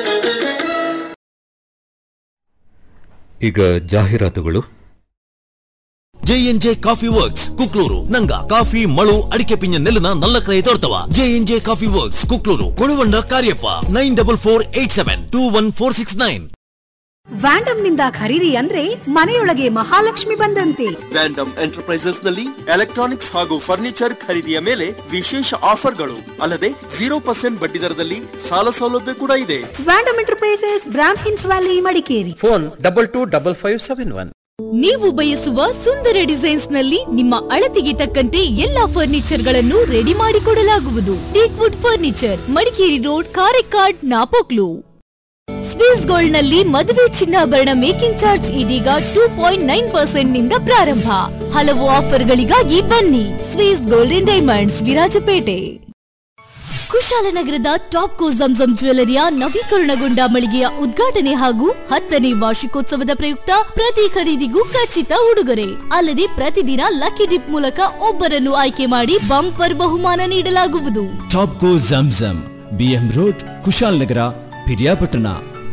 ಈಗ ಜಾಹೀರಾತುಗಳು ಜೆಎನ್ಜೆ ಕಾಫಿ ವರ್ಕ್ಸ್ ಕುಕ್ಲೂರು ನಂಗ ಕಾಫಿ ಮಳು ಅಡಿಕೆ ಪಿಂಜ ನೆಲನ ನಲ್ಲ ಕ್ರಯ ತೋರ್ತವ J N J coffee works Kukloor Koluvanda Kariappa nine double four eight seven two one four six nine ವ್ಯಾಂಡಮ್ ನಿಂದ ಖರೀದಿ ಅಂದ್ರೆ ಮನೆಯೊಳಗೆ ಮಹಾಲಕ್ಷ್ಮಿ ಬಂದಂತೆ ವ್ಯಾಂಡಮ್ ಎಂಟರ್ಪ್ರೈಸಸ್ ನಲ್ಲಿ ಎಲೆಕ್ಟ್ರಾನಿಕ್ಸ್ ಹಾಗೂ ಫರ್ನಿಚರ್ ಖರೀದಿಯ ಮೇಲೆ ವಿಶೇಷ ಆಫರ್ಗಳು ಅಲ್ಲದೆ ಜೀರೋ ಪರ್ಸೆಂಟ್ ಬಡ್ಡಿ ದರದಲ್ಲಿ ಸಾಲ ಸೌಲಭ್ಯ ಕೂಡ ಇದೆ ವ್ಯಾಂಡಮ್ enterprises Brahmins valley Madikeri phone double two double five seven one ನೀವು ಬಯಸುವ ಸುಂದರ ಡಿಸೈನ್ಸ್ ನಲ್ಲಿ ನಿಮ್ಮ ಅಳತೆಗೆ ತಕ್ಕಂತೆ ಎಲ್ಲಾ ಫರ್ನಿಚರ್ ಗಳನ್ನು ರೆಡಿ ಮಾಡಿಕೊಡಲಾಗುವುದು teakwood furniture Madikeri road Karekkad Napoklu Swiss gold ನಲ್ಲಿ ಮದುವೆ ಚಿನ್ನಾಭರಣ ಮೇಕಿಂಗ್ ಚಾರ್ಜ್ ಇದೀಗ ಟೂ ಪಾಯಿಂಟ್ ನೈನ್ ಪರ್ಸೆಂಟ್ ನಿಂದ ಪ್ರಾರಂಭ ಹಲವು ಆಫರ್ಗಳಿಗಾಗಿ ಬನ್ನಿ Swiss gold and diamonds Virajpet ಕುಶಾಲನಗರದ ಟಾಪ್ ಕೋ ಜಂಜಂ ಜ್ಯುವೆಲರಿಯ ನವೀಕರಣಗೊಂಡ ಮಳಿಗೆಯ ಉದ್ಘಾಟನೆ ಹಾಗೂ ಹತ್ತನೇ ವಾರ್ಷಿಕೋತ್ಸವದ ಪ್ರಯುಕ್ತ ಪ್ರತಿ ಖರೀದಿಗೂ ಖಚಿತ ಉಡುಗೊರೆ ಅಲ್ಲದೆ ಪ್ರತಿದಿನ ಲಕ್ಕಿ ಡಿಪ್ ಮೂಲಕ ಒಬ್ಬರನ್ನು ಆಯ್ಕೆ ಮಾಡಿ ಬಂಪರ್ ಬಹುಮಾನ ನೀಡಲಾಗುವುದು Top Co Zam B M road Kushalnagar Periyapatna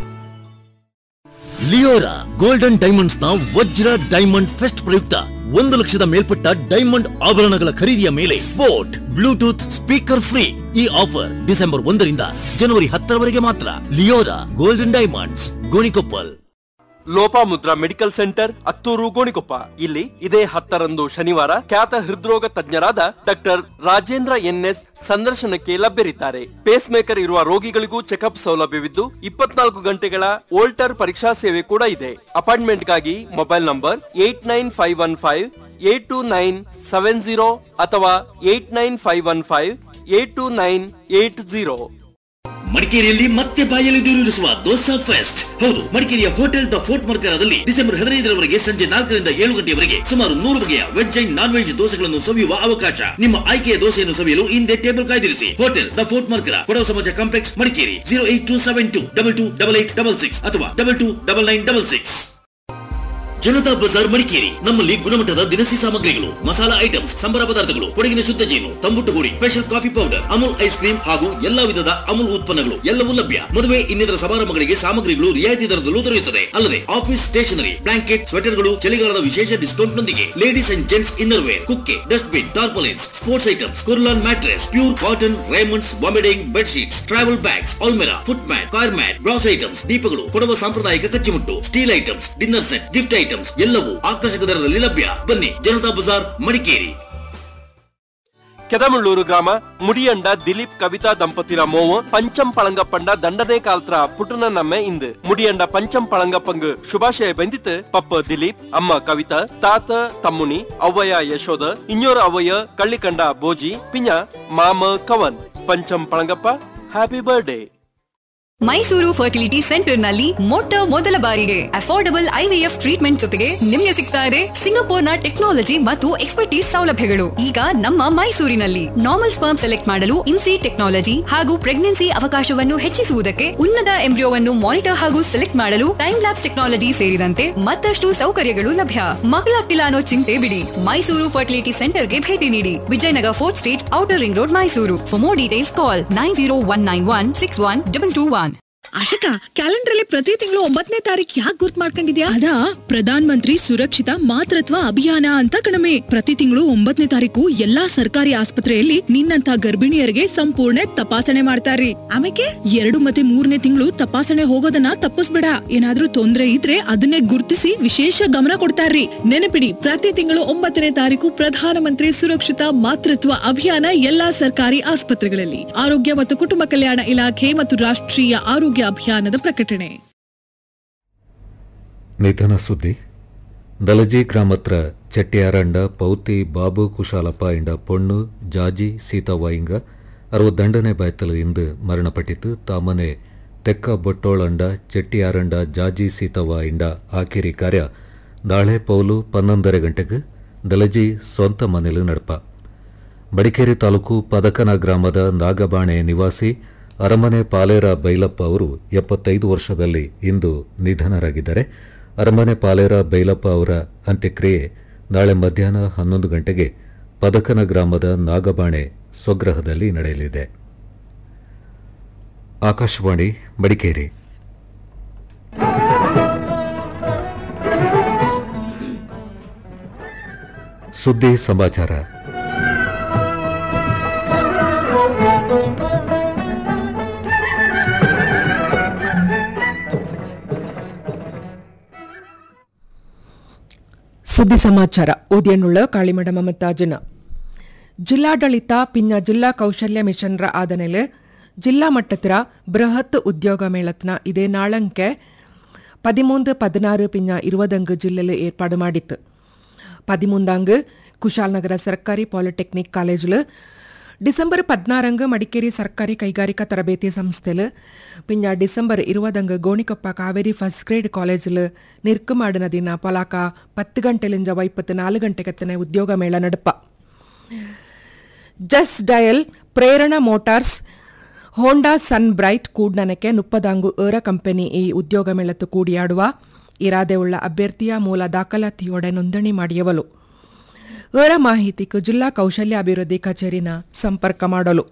Leora golden diamonds ನ ವಜ್ರ ಡೈಮಂಡ್ ಫೆಸ್ಟ್ ಪ್ರಯುಕ್ತ ಒಂದು ಲಕ್ಷದ ಮೇಲ್ಪಟ್ಟ ಡೈಮಂಡ್ ಆಭರಣಗಳ ಖರೀದಿಯ ಮೇಲೆ ಬೋಟ್ ಬ್ಲೂಟೂತ್ ಸ್ಪೀಕರ್ ಫ್ರೀ ಈ ಆಫರ್ ಡಿಸೆಂಬರ್ ಒಂದರಿಂದ ಜನವರಿ ಹತ್ತರವರೆಗೆ ಮಾತ್ರ Leora golden diamonds Gonikoppal Lopamudra medical centre Athur Gonikoppa ಇಲ್ಲಿ ಇದೇ ಹತ್ತರಂದು ಶನಿವಾರ ಖ್ಯಾತ ಹೃದ್ರೋಗ ತಜ್ಞರಾದ ಡಾಕ್ಟರ್ ರಾಜೇಂದ್ರ ಎನ್ಎಸ್ ಸಂದರ್ಶನಕ್ಕೆ ಲಭ್ಯರಿದ್ದಾರೆ ಪೇಸ್ ಮೇಕರ್ ಇರುವ ರೋಗಿಗಳಿಗೂ ಚೆಕಪ್ ಸೌಲಭ್ಯವಿದ್ದು ಇಪ್ಪತ್ನಾಲ್ಕು ಗಂಟೆಗಳ ಓಲ್ಟರ್ ಪರೀಕ್ಷಾ ಸೇವೆ ಕೂಡ ಇದೆ ಅಪಾಯಿಂಟ್ಮೆಂಟ್ಗಾಗಿ mobile number eight nine five one five eight two nine seven zero ಅಥವಾ eight nine five one five eight two nine eight zero ಮಡಿಕೇರಿಯಲ್ಲಿ ಮತ್ತೆ ಬಾಯಲ್ಲಿ ದೂರಿರಿಸುವ ದೋಸಾ ಫೆಸ್ಟ್ ಹೌದು ಮಡಿಕೇರಿಯ ಹೋಟೆಲ್ ದ ಫೋರ್ಟ್ ಮರ್ಕರದಲ್ಲಿ ಡಿಸೆಂಬರ್ ಹದಿನೈದರವರೆಗೆ ಸಂಜೆ ನಾಲ್ಕರಿಂದ ಏಳು ಗಂಟೆಯವರೆಗೆ ಸುಮಾರು ನೂರು ಬಗೆಯ ವೆಜ್ ಅಂಡ್ ನಾನ್ ವೆಜ್ ದೋಸೆಗಳನ್ನು ಸವಿಯುವ ಅವಕಾಶ ನಿಮ್ಮ ಆಯ್ಕೆಯ ದೋಸೆಯನ್ನು ಸವಿಯಲು ಹಿಂದೆ ಟೇಬಲ್ ಕಾಯ್ದಿರಿಸಿ hotel the fort Mercara Kodava Samaja complex Madikeri zero eight two seven two double two double eight double six ಅಥವಾ double two double nine double six Janata Bazaar Madikeri ನಮ್ಮಲ್ಲಿ ಗುಣಮಟ್ಟದ ದಿನಸಿ ಸಾಮಗ್ರಿಗಳು ಮಸಾಲಾ ಐಟಮ್ಸ್ ಸಂಬರ ಪದಾರ್ಥಗಳು ಕೊಡಗಿನ ಶುದ್ಧ ಜೇನು ತಂಬುಟ್ಟು ಹುಡಿ special coffee powder Amul ice cream ಹಾಗೂ ಎಲ್ಲಾ ವಿಧದ ಅಮೂಲ್ ಉತ್ಪನ್ನಗಳು ಎಲ್ಲವೂ ಲಭ್ಯ ಮದುವೆ ಇನ್ನಿತರ ಸಮಾರಂಭಗಳಿಗೆ ಸಾಮಗ್ರಿಗಳು ರಿಯಾಯಿತಿ ದರದಲ್ಲೂ ದೊರೆಯುತ್ತದೆ ಅಲ್ಲದೆ ಆಫೀಸ್ ಸ್ಟೇಷನರಿ ಬ್ಲಾಂಕೆಟ್ ಸ್ವೆಟರ್ಗಳು ಚಳಿಗಾಲದ ವಿಶೇಷ ಡಿಸ್ಕೌಂಟ್ ನೊಂದಿಗೆ ladies and gents inner wear ಕುಕ್ಕೆ dust bin tarpaulins sports items Kurlon mattress pure cotton Raymonds Bombay Dyeing bed sheets travel bags ಆಲ್ಮೆರಾ foot mat car mat brass items ದೀಪಗಳು ಕೊಡವ ಸಾಂಪ್ರದಾಯಿಕ ಕಚ್ಚಿಮುಟ್ಟು steel items dinner set gift items ಎಲ್ಲವೂ ಆಕರ್ಷಕ ದರದಲ್ಲಿ ಲಭ್ಯ ಬನ್ನಿ ಜನತಾ ಬಜಾರ್ ಮಡಿಕೇರಿ ಕೆದಮುಳ್ಳೂರು ಗ್ರಾಮ ಮುಡಿಯಂಡ ದಿಲೀಪ್ ಕವಿತಾ ದಂಪತಿರ ಮೋವ ಪಂಚಂ ಪಳಂಗಪ್ಪಂಡ ದಂಡನೆ ಕಾಲ್ತ್ರ ಪುಟನ ನಮ್ಮೆ ಇಂದು ಮುಡಿಯಂಡ ಪಂಚಂ ಪಳಂಗಪ್ಪಂಗ್ ಶುಭಾಶಯ ಬಂದಿತ್ತು ಪಪ್ಪ ದಿಲೀಪ್ ಅಮ್ಮ ಕವಿತಾ ತಾತ ತಮ್ಮುನಿ ಅವ್ವಯ ಯಶೋದ ಇನ್ನೋರ ಅವ್ವಯ ಕಳ್ಳಿಕಂಡ ಬೋಜಿ ಪಿಂಜ ಮಾಮ Kavan Pancham Palangappa happy birthday Mysuru fertility centre ನಲ್ಲಿ ಮೊಟ್ಟ ಮೊದಲ ಬಾರಿಗೆ ಅಫೋರ್ಡಬಲ್ ಐವಿಎಫ್ ಟ್ರೀಟ್ಮೆಂಟ್ ಜೊತೆಗೆ ನಿಮಗೆ ಸಿಗ್ತಾ ಇದೆ ಸಿಂಗಪೂರ್ನ ಟೆಕ್ನಾಲಜಿ ಮತ್ತು ಎಕ್ಸ್ಪರ್ಟೀಸ್ ಸೌಲಭ್ಯಗಳು ಈಗ ನಮ್ಮ ಮೈಸೂರಿನಲ್ಲಿ ನಾರ್ಮಲ್ ಸ್ಪರ್ಮ್ ಸೆಲೆಕ್ಟ್ ಮಾಡಲು ಇನ್ಸಿ ಟೆಕ್ನಾಲಜಿ ಹಾಗೂ ಪ್ರೆಗ್ನೆನ್ಸಿ ಅವಕಾಶವನ್ನು ಹೆಚ್ಚಿಸುವುದಕ್ಕೆ ಉನ್ನತ ಎಂಬ್ರಿಯೋವನ್ನು ಮಾನಿಟರ್ ಹಾಗೂ ಸೆಲೆಕ್ಟ್ ಮಾಡಲು ಟೈಮ್ ಲ್ಯಾಬ್ಸ್ ಟೆಕ್ನಾಲಜಿ ಸೇರಿದಂತೆ ಮತ್ತಷ್ಟು ಸೌಕರ್ಯಗಳು ಲಭ್ಯ ಮಕ್ಕಳಾಗ್ತಿಲ್ಲ ಅನ್ನೋ ಚಿಂತೆ ಬಿಡಿ ಮೈಸೂರು ಫರ್ಟಿಲಿಟಿ ಸೆಂಟರ್ಗೆ ಭೇಟಿ ನೀಡಿ Vijayanagar fourth stage outer ring road Mysuru for more details call nine zero one nine one six one double two one Ashika calendar ಅಲ್ಲಿ ಪ್ರತಿ ತಿಂಗಳು ಒಂಬತ್ತನೇ ತಾರೀಕು ಯಾಕೆ ಗುರ್ತ್ ಮಾಡ್ಕೊಂಡಿದ್ಯಾ ಅದ ಪ್ರಧಾನ್ ಮಂತ್ರಿ ಸುರಕ್ಷಿತ ಮಾತೃತ್ವ ಅಭಿಯಾನ ಅಂತ ಕಣಮೆ ಪ್ರತಿ ತಿಂಗಳು ಒಂಬತ್ತನೇ ತಾರೀಕು ಎಲ್ಲಾ ಸರ್ಕಾರಿ ಆಸ್ಪತ್ರೆಯಲ್ಲಿ ನಿನ್ನಂತ ಗರ್ಭಿಣಿಯರಿಗೆ ಸಂಪೂರ್ಣ ತಪಾಸಣೆ ಮಾಡ್ತಾರ್ರಿ ಆಮೇಲೆ ಎರಡು ಮತ್ತೆ ಮೂರನೇ ತಿಂಗಳು ತಪಾಸಣೆ ಹೋಗೋದನ್ನ ತಪ್ಪಿಸ್ಬೇಡ ಏನಾದ್ರೂ ತೊಂದ್ರೆ ಇದ್ರೆ ಅದನ್ನೇ ಗುರ್ತಿಸಿ ವಿಶೇಷ ಗಮನ ಕೊಡ್ತಾರ್ರಿ ನೆನಪಿಡಿ ಪ್ರತಿ ತಿಂಗಳು ಒಂಬತ್ತನೇ ತಾರೀಕು ಪ್ರಧಾನಮಂತ್ರಿ ಸುರಕ್ಷಿತ ಮಾತೃತ್ವ ಅಭಿಯಾನ ಎಲ್ಲಾ ಸರ್ಕಾರಿ ಆಸ್ಪತ್ರೆಗಳಲ್ಲಿ ಆರೋಗ್ಯ ಮತ್ತು ಕುಟುಂಬ ಕಲ್ಯಾಣ ಇಲಾಖೆ ಮತ್ತು ರಾಷ್ಟ್ರೀಯ ಆರೋಗ್ಯ ಅಭಿಯಾನದ ಪ್ರಕಟಣೆ ನಿಧನ ಸುದ್ದಿ ದಲಜಿ ಗ್ರಾಮತ್ರ ಚೆಟ್ಟಿಯಾರಂಡ ಪೌತಿ ಬಾಬು ಕುಶಾಲಪ್ಪ ಇಂಡ ಪೊಣ್ಣು ಜಾಜಿ ಸೀತಾವ ಇಂಗ ಅರವತ್ತಂಡನೇ ಬಾಯ್ತಲು ಇಂದು ಮರಣಪಟ್ಟಿತು ತಾಮನೆ ತೆಕ್ಕ ಬೊಟ್ಟೋಳಂಡ ಚೆಟ್ಟಿಯಾರಂಡ ಜಾಜಿ ಸೀತವ ಇಂಡ ಆಕಿರಿ ಕಾರ್ಯ ನಾಳೆ ಪೌಲು ಪನ್ನೊಂದರ ಗಂಟೆಗೆ ದಲಜಿ ಸ್ವಂತ ಮನೆಲು ನಡಪ ಮಡಿಕೇರಿ ತಾಲೂಕು ಪದಕನ ಗ್ರಾಮದ ನಾಗಬಾಣೆ ನಿವಾಸಿ ಅರಮನೆ ಪಾಲೇರ ಬೈಲಪ್ಪ ಅವರು ಎಪ್ಪತ್ತೈದು ವರ್ಷದಲ್ಲಿ ಇಂದು ನಿಧನರಾಗಿದ್ದಾರೆ ಅರಮನೆ ಪಾಲೇರ ಬೈಲಪ್ಪ ಅವರ ಅಂತ್ಯಕ್ರಿಯೆ ನಾಳೆ ಮಧ್ಯಾಹ್ನ ಹನ್ನೊಂದು ಗಂಟೆಗೆ ಪದಕನ ಗ್ರಾಮದ ನಾಗಬಾಣೆ ಸ್ವಗ್ರಹದಲ್ಲಿ ನಡೆಯಲಿದೆ ಆಕಾಶವಾಣಿ ಮಡಿಕೇರಿ ಸುದ್ದಿ ಸಮಾಚಾರ ಸುದ್ದಿ ಸಮಾಚಾರ ಓದಿಯನ್ನುಳ್ಳ ಕಾಳಿಮಡ ಮಮತಾಜನ ಜಿಲ್ಲಾಡಳಿತ ಪಿನ್ನ ಜಿಲ್ಲಾ ಕೌಶಲ್ಯ ಮಿಷನ್ರ ಆದನೆಲೆ ಜಿಲ್ಲಾ ಮಟ್ಟത്തിര ബൃഹത്ത് ഉദ്യോഗ മേളത്തിന് ഇതേ നാളങ്കെ പതിമൂന്ന് പതിനാറ് പിന്നെ ഇരുപതങ്ക് ജില്ലയിൽ ഏർപ്പാട് മാടിത്ത് പതിമൂന്നാങ്ക് കുശാൽ നഗര സർക്കാരി പോളിടെക്നിക് ಕಾಲೇಜಿൽ ಡಿಸೆಂಬರ್ ಪದ್ನಾರಂಗ ಮಡಿಕೇರಿ ಸರ್ಕಾರಿ ಕೈಗಾರಿಕಾ ತರಬೇತಿ ಸಂಸ್ಥೆಲು ಪಿಂಜ ಡಿಸೆಂಬರ್ ഇരുപതങ്ക് ഗോണിക്കൊപ്പ കാവേരി ഫസ്റ്റ് ഗ്രേഡ് കോളേജിൽ നിൽക്കുമാടുന്ന ദിന പൊലാക്ക പത്ത് ഗಂಟೆಲಿಂದ ವೈಪತ್ತು ನಾಲ್ಕು ಗಂಟೆಗೆತ್ತನೆ ಉದ್ಯೋಗ ಮೇಳ ನಡಪ Justdial Prerana motors Honda sun bright ಕೂಡ್ನನಕ್ಕೆ ನುಪ್ಪದಾಂಗು ಏರ ಕಂಪನಿ ಈ ಉದ್ಯೋಗ ಮೇಳತ್ತು ಕೂಡಿಯಾಡುವ ಇರಾದೆಯುಳ್ಳ ಅಭ್ಯರ್ಥಿಯ ಮೂಲ ದಾಖಲಾತಿಯೊಡೆ ನೋಂದಣಿ ಮಾಡಿಯವಲು ಏರ ಮಾಹಿತಿಗೆ ಜಿಲ್ಲಾ ಕೌಶಲ್ಯ ಅಭಿವೃದ್ಧಿ ಕಚೇರಿನ ಸಂಪರ್ಕ ಮಾಡಲು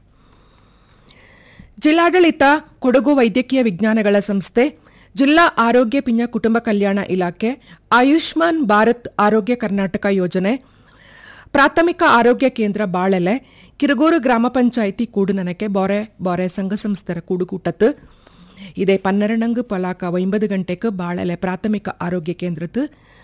ಜಿಲ್ಲಾಡಳಿತ ಕೊಡಗು ವೈದ್ಯಕೀಯ ವಿಜ್ಞಾನಗಳ ಸಂಸ್ಥೆ ಜಿಲ್ಲಾ ಆರೋಗ್ಯ ಪಿಂಜ ಕುಟುಂಬ ಕಲ್ಯಾಣ ಇಲಾಖೆ ಆಯುಷ್ಮಾನ್ ಭಾರತ್ ಆರೋಗ್ಯ ಕರ್ನಾಟಕ ಯೋಜನೆ ಪ್ರಾಥಮಿಕ ಆರೋಗ್ಯ ಕೇಂದ್ರ ಬಾಳೆಲೆ ಕಿರುಗೂರು ಗ್ರಾಮ ಪಂಚಾಯಿತಿ ಕೂಡುನನಕ್ಕೆ ಬೊರೆ ಬೊರೆ ಸಂಘ ಸಂಸ್ಥರ ಕೂಡುಕೂಟತ್ತು ಇದೇ ಪನ್ನೆರಡಂಗು ಪಲಾಕ ಒಂಬದು ಗಂಟೆಗೆ ಬಾಳೆಲೆ ಪ್ರಾಥಮಿಕ ಆರೋಗ್ಯ ಕೇಂದ್ರத்து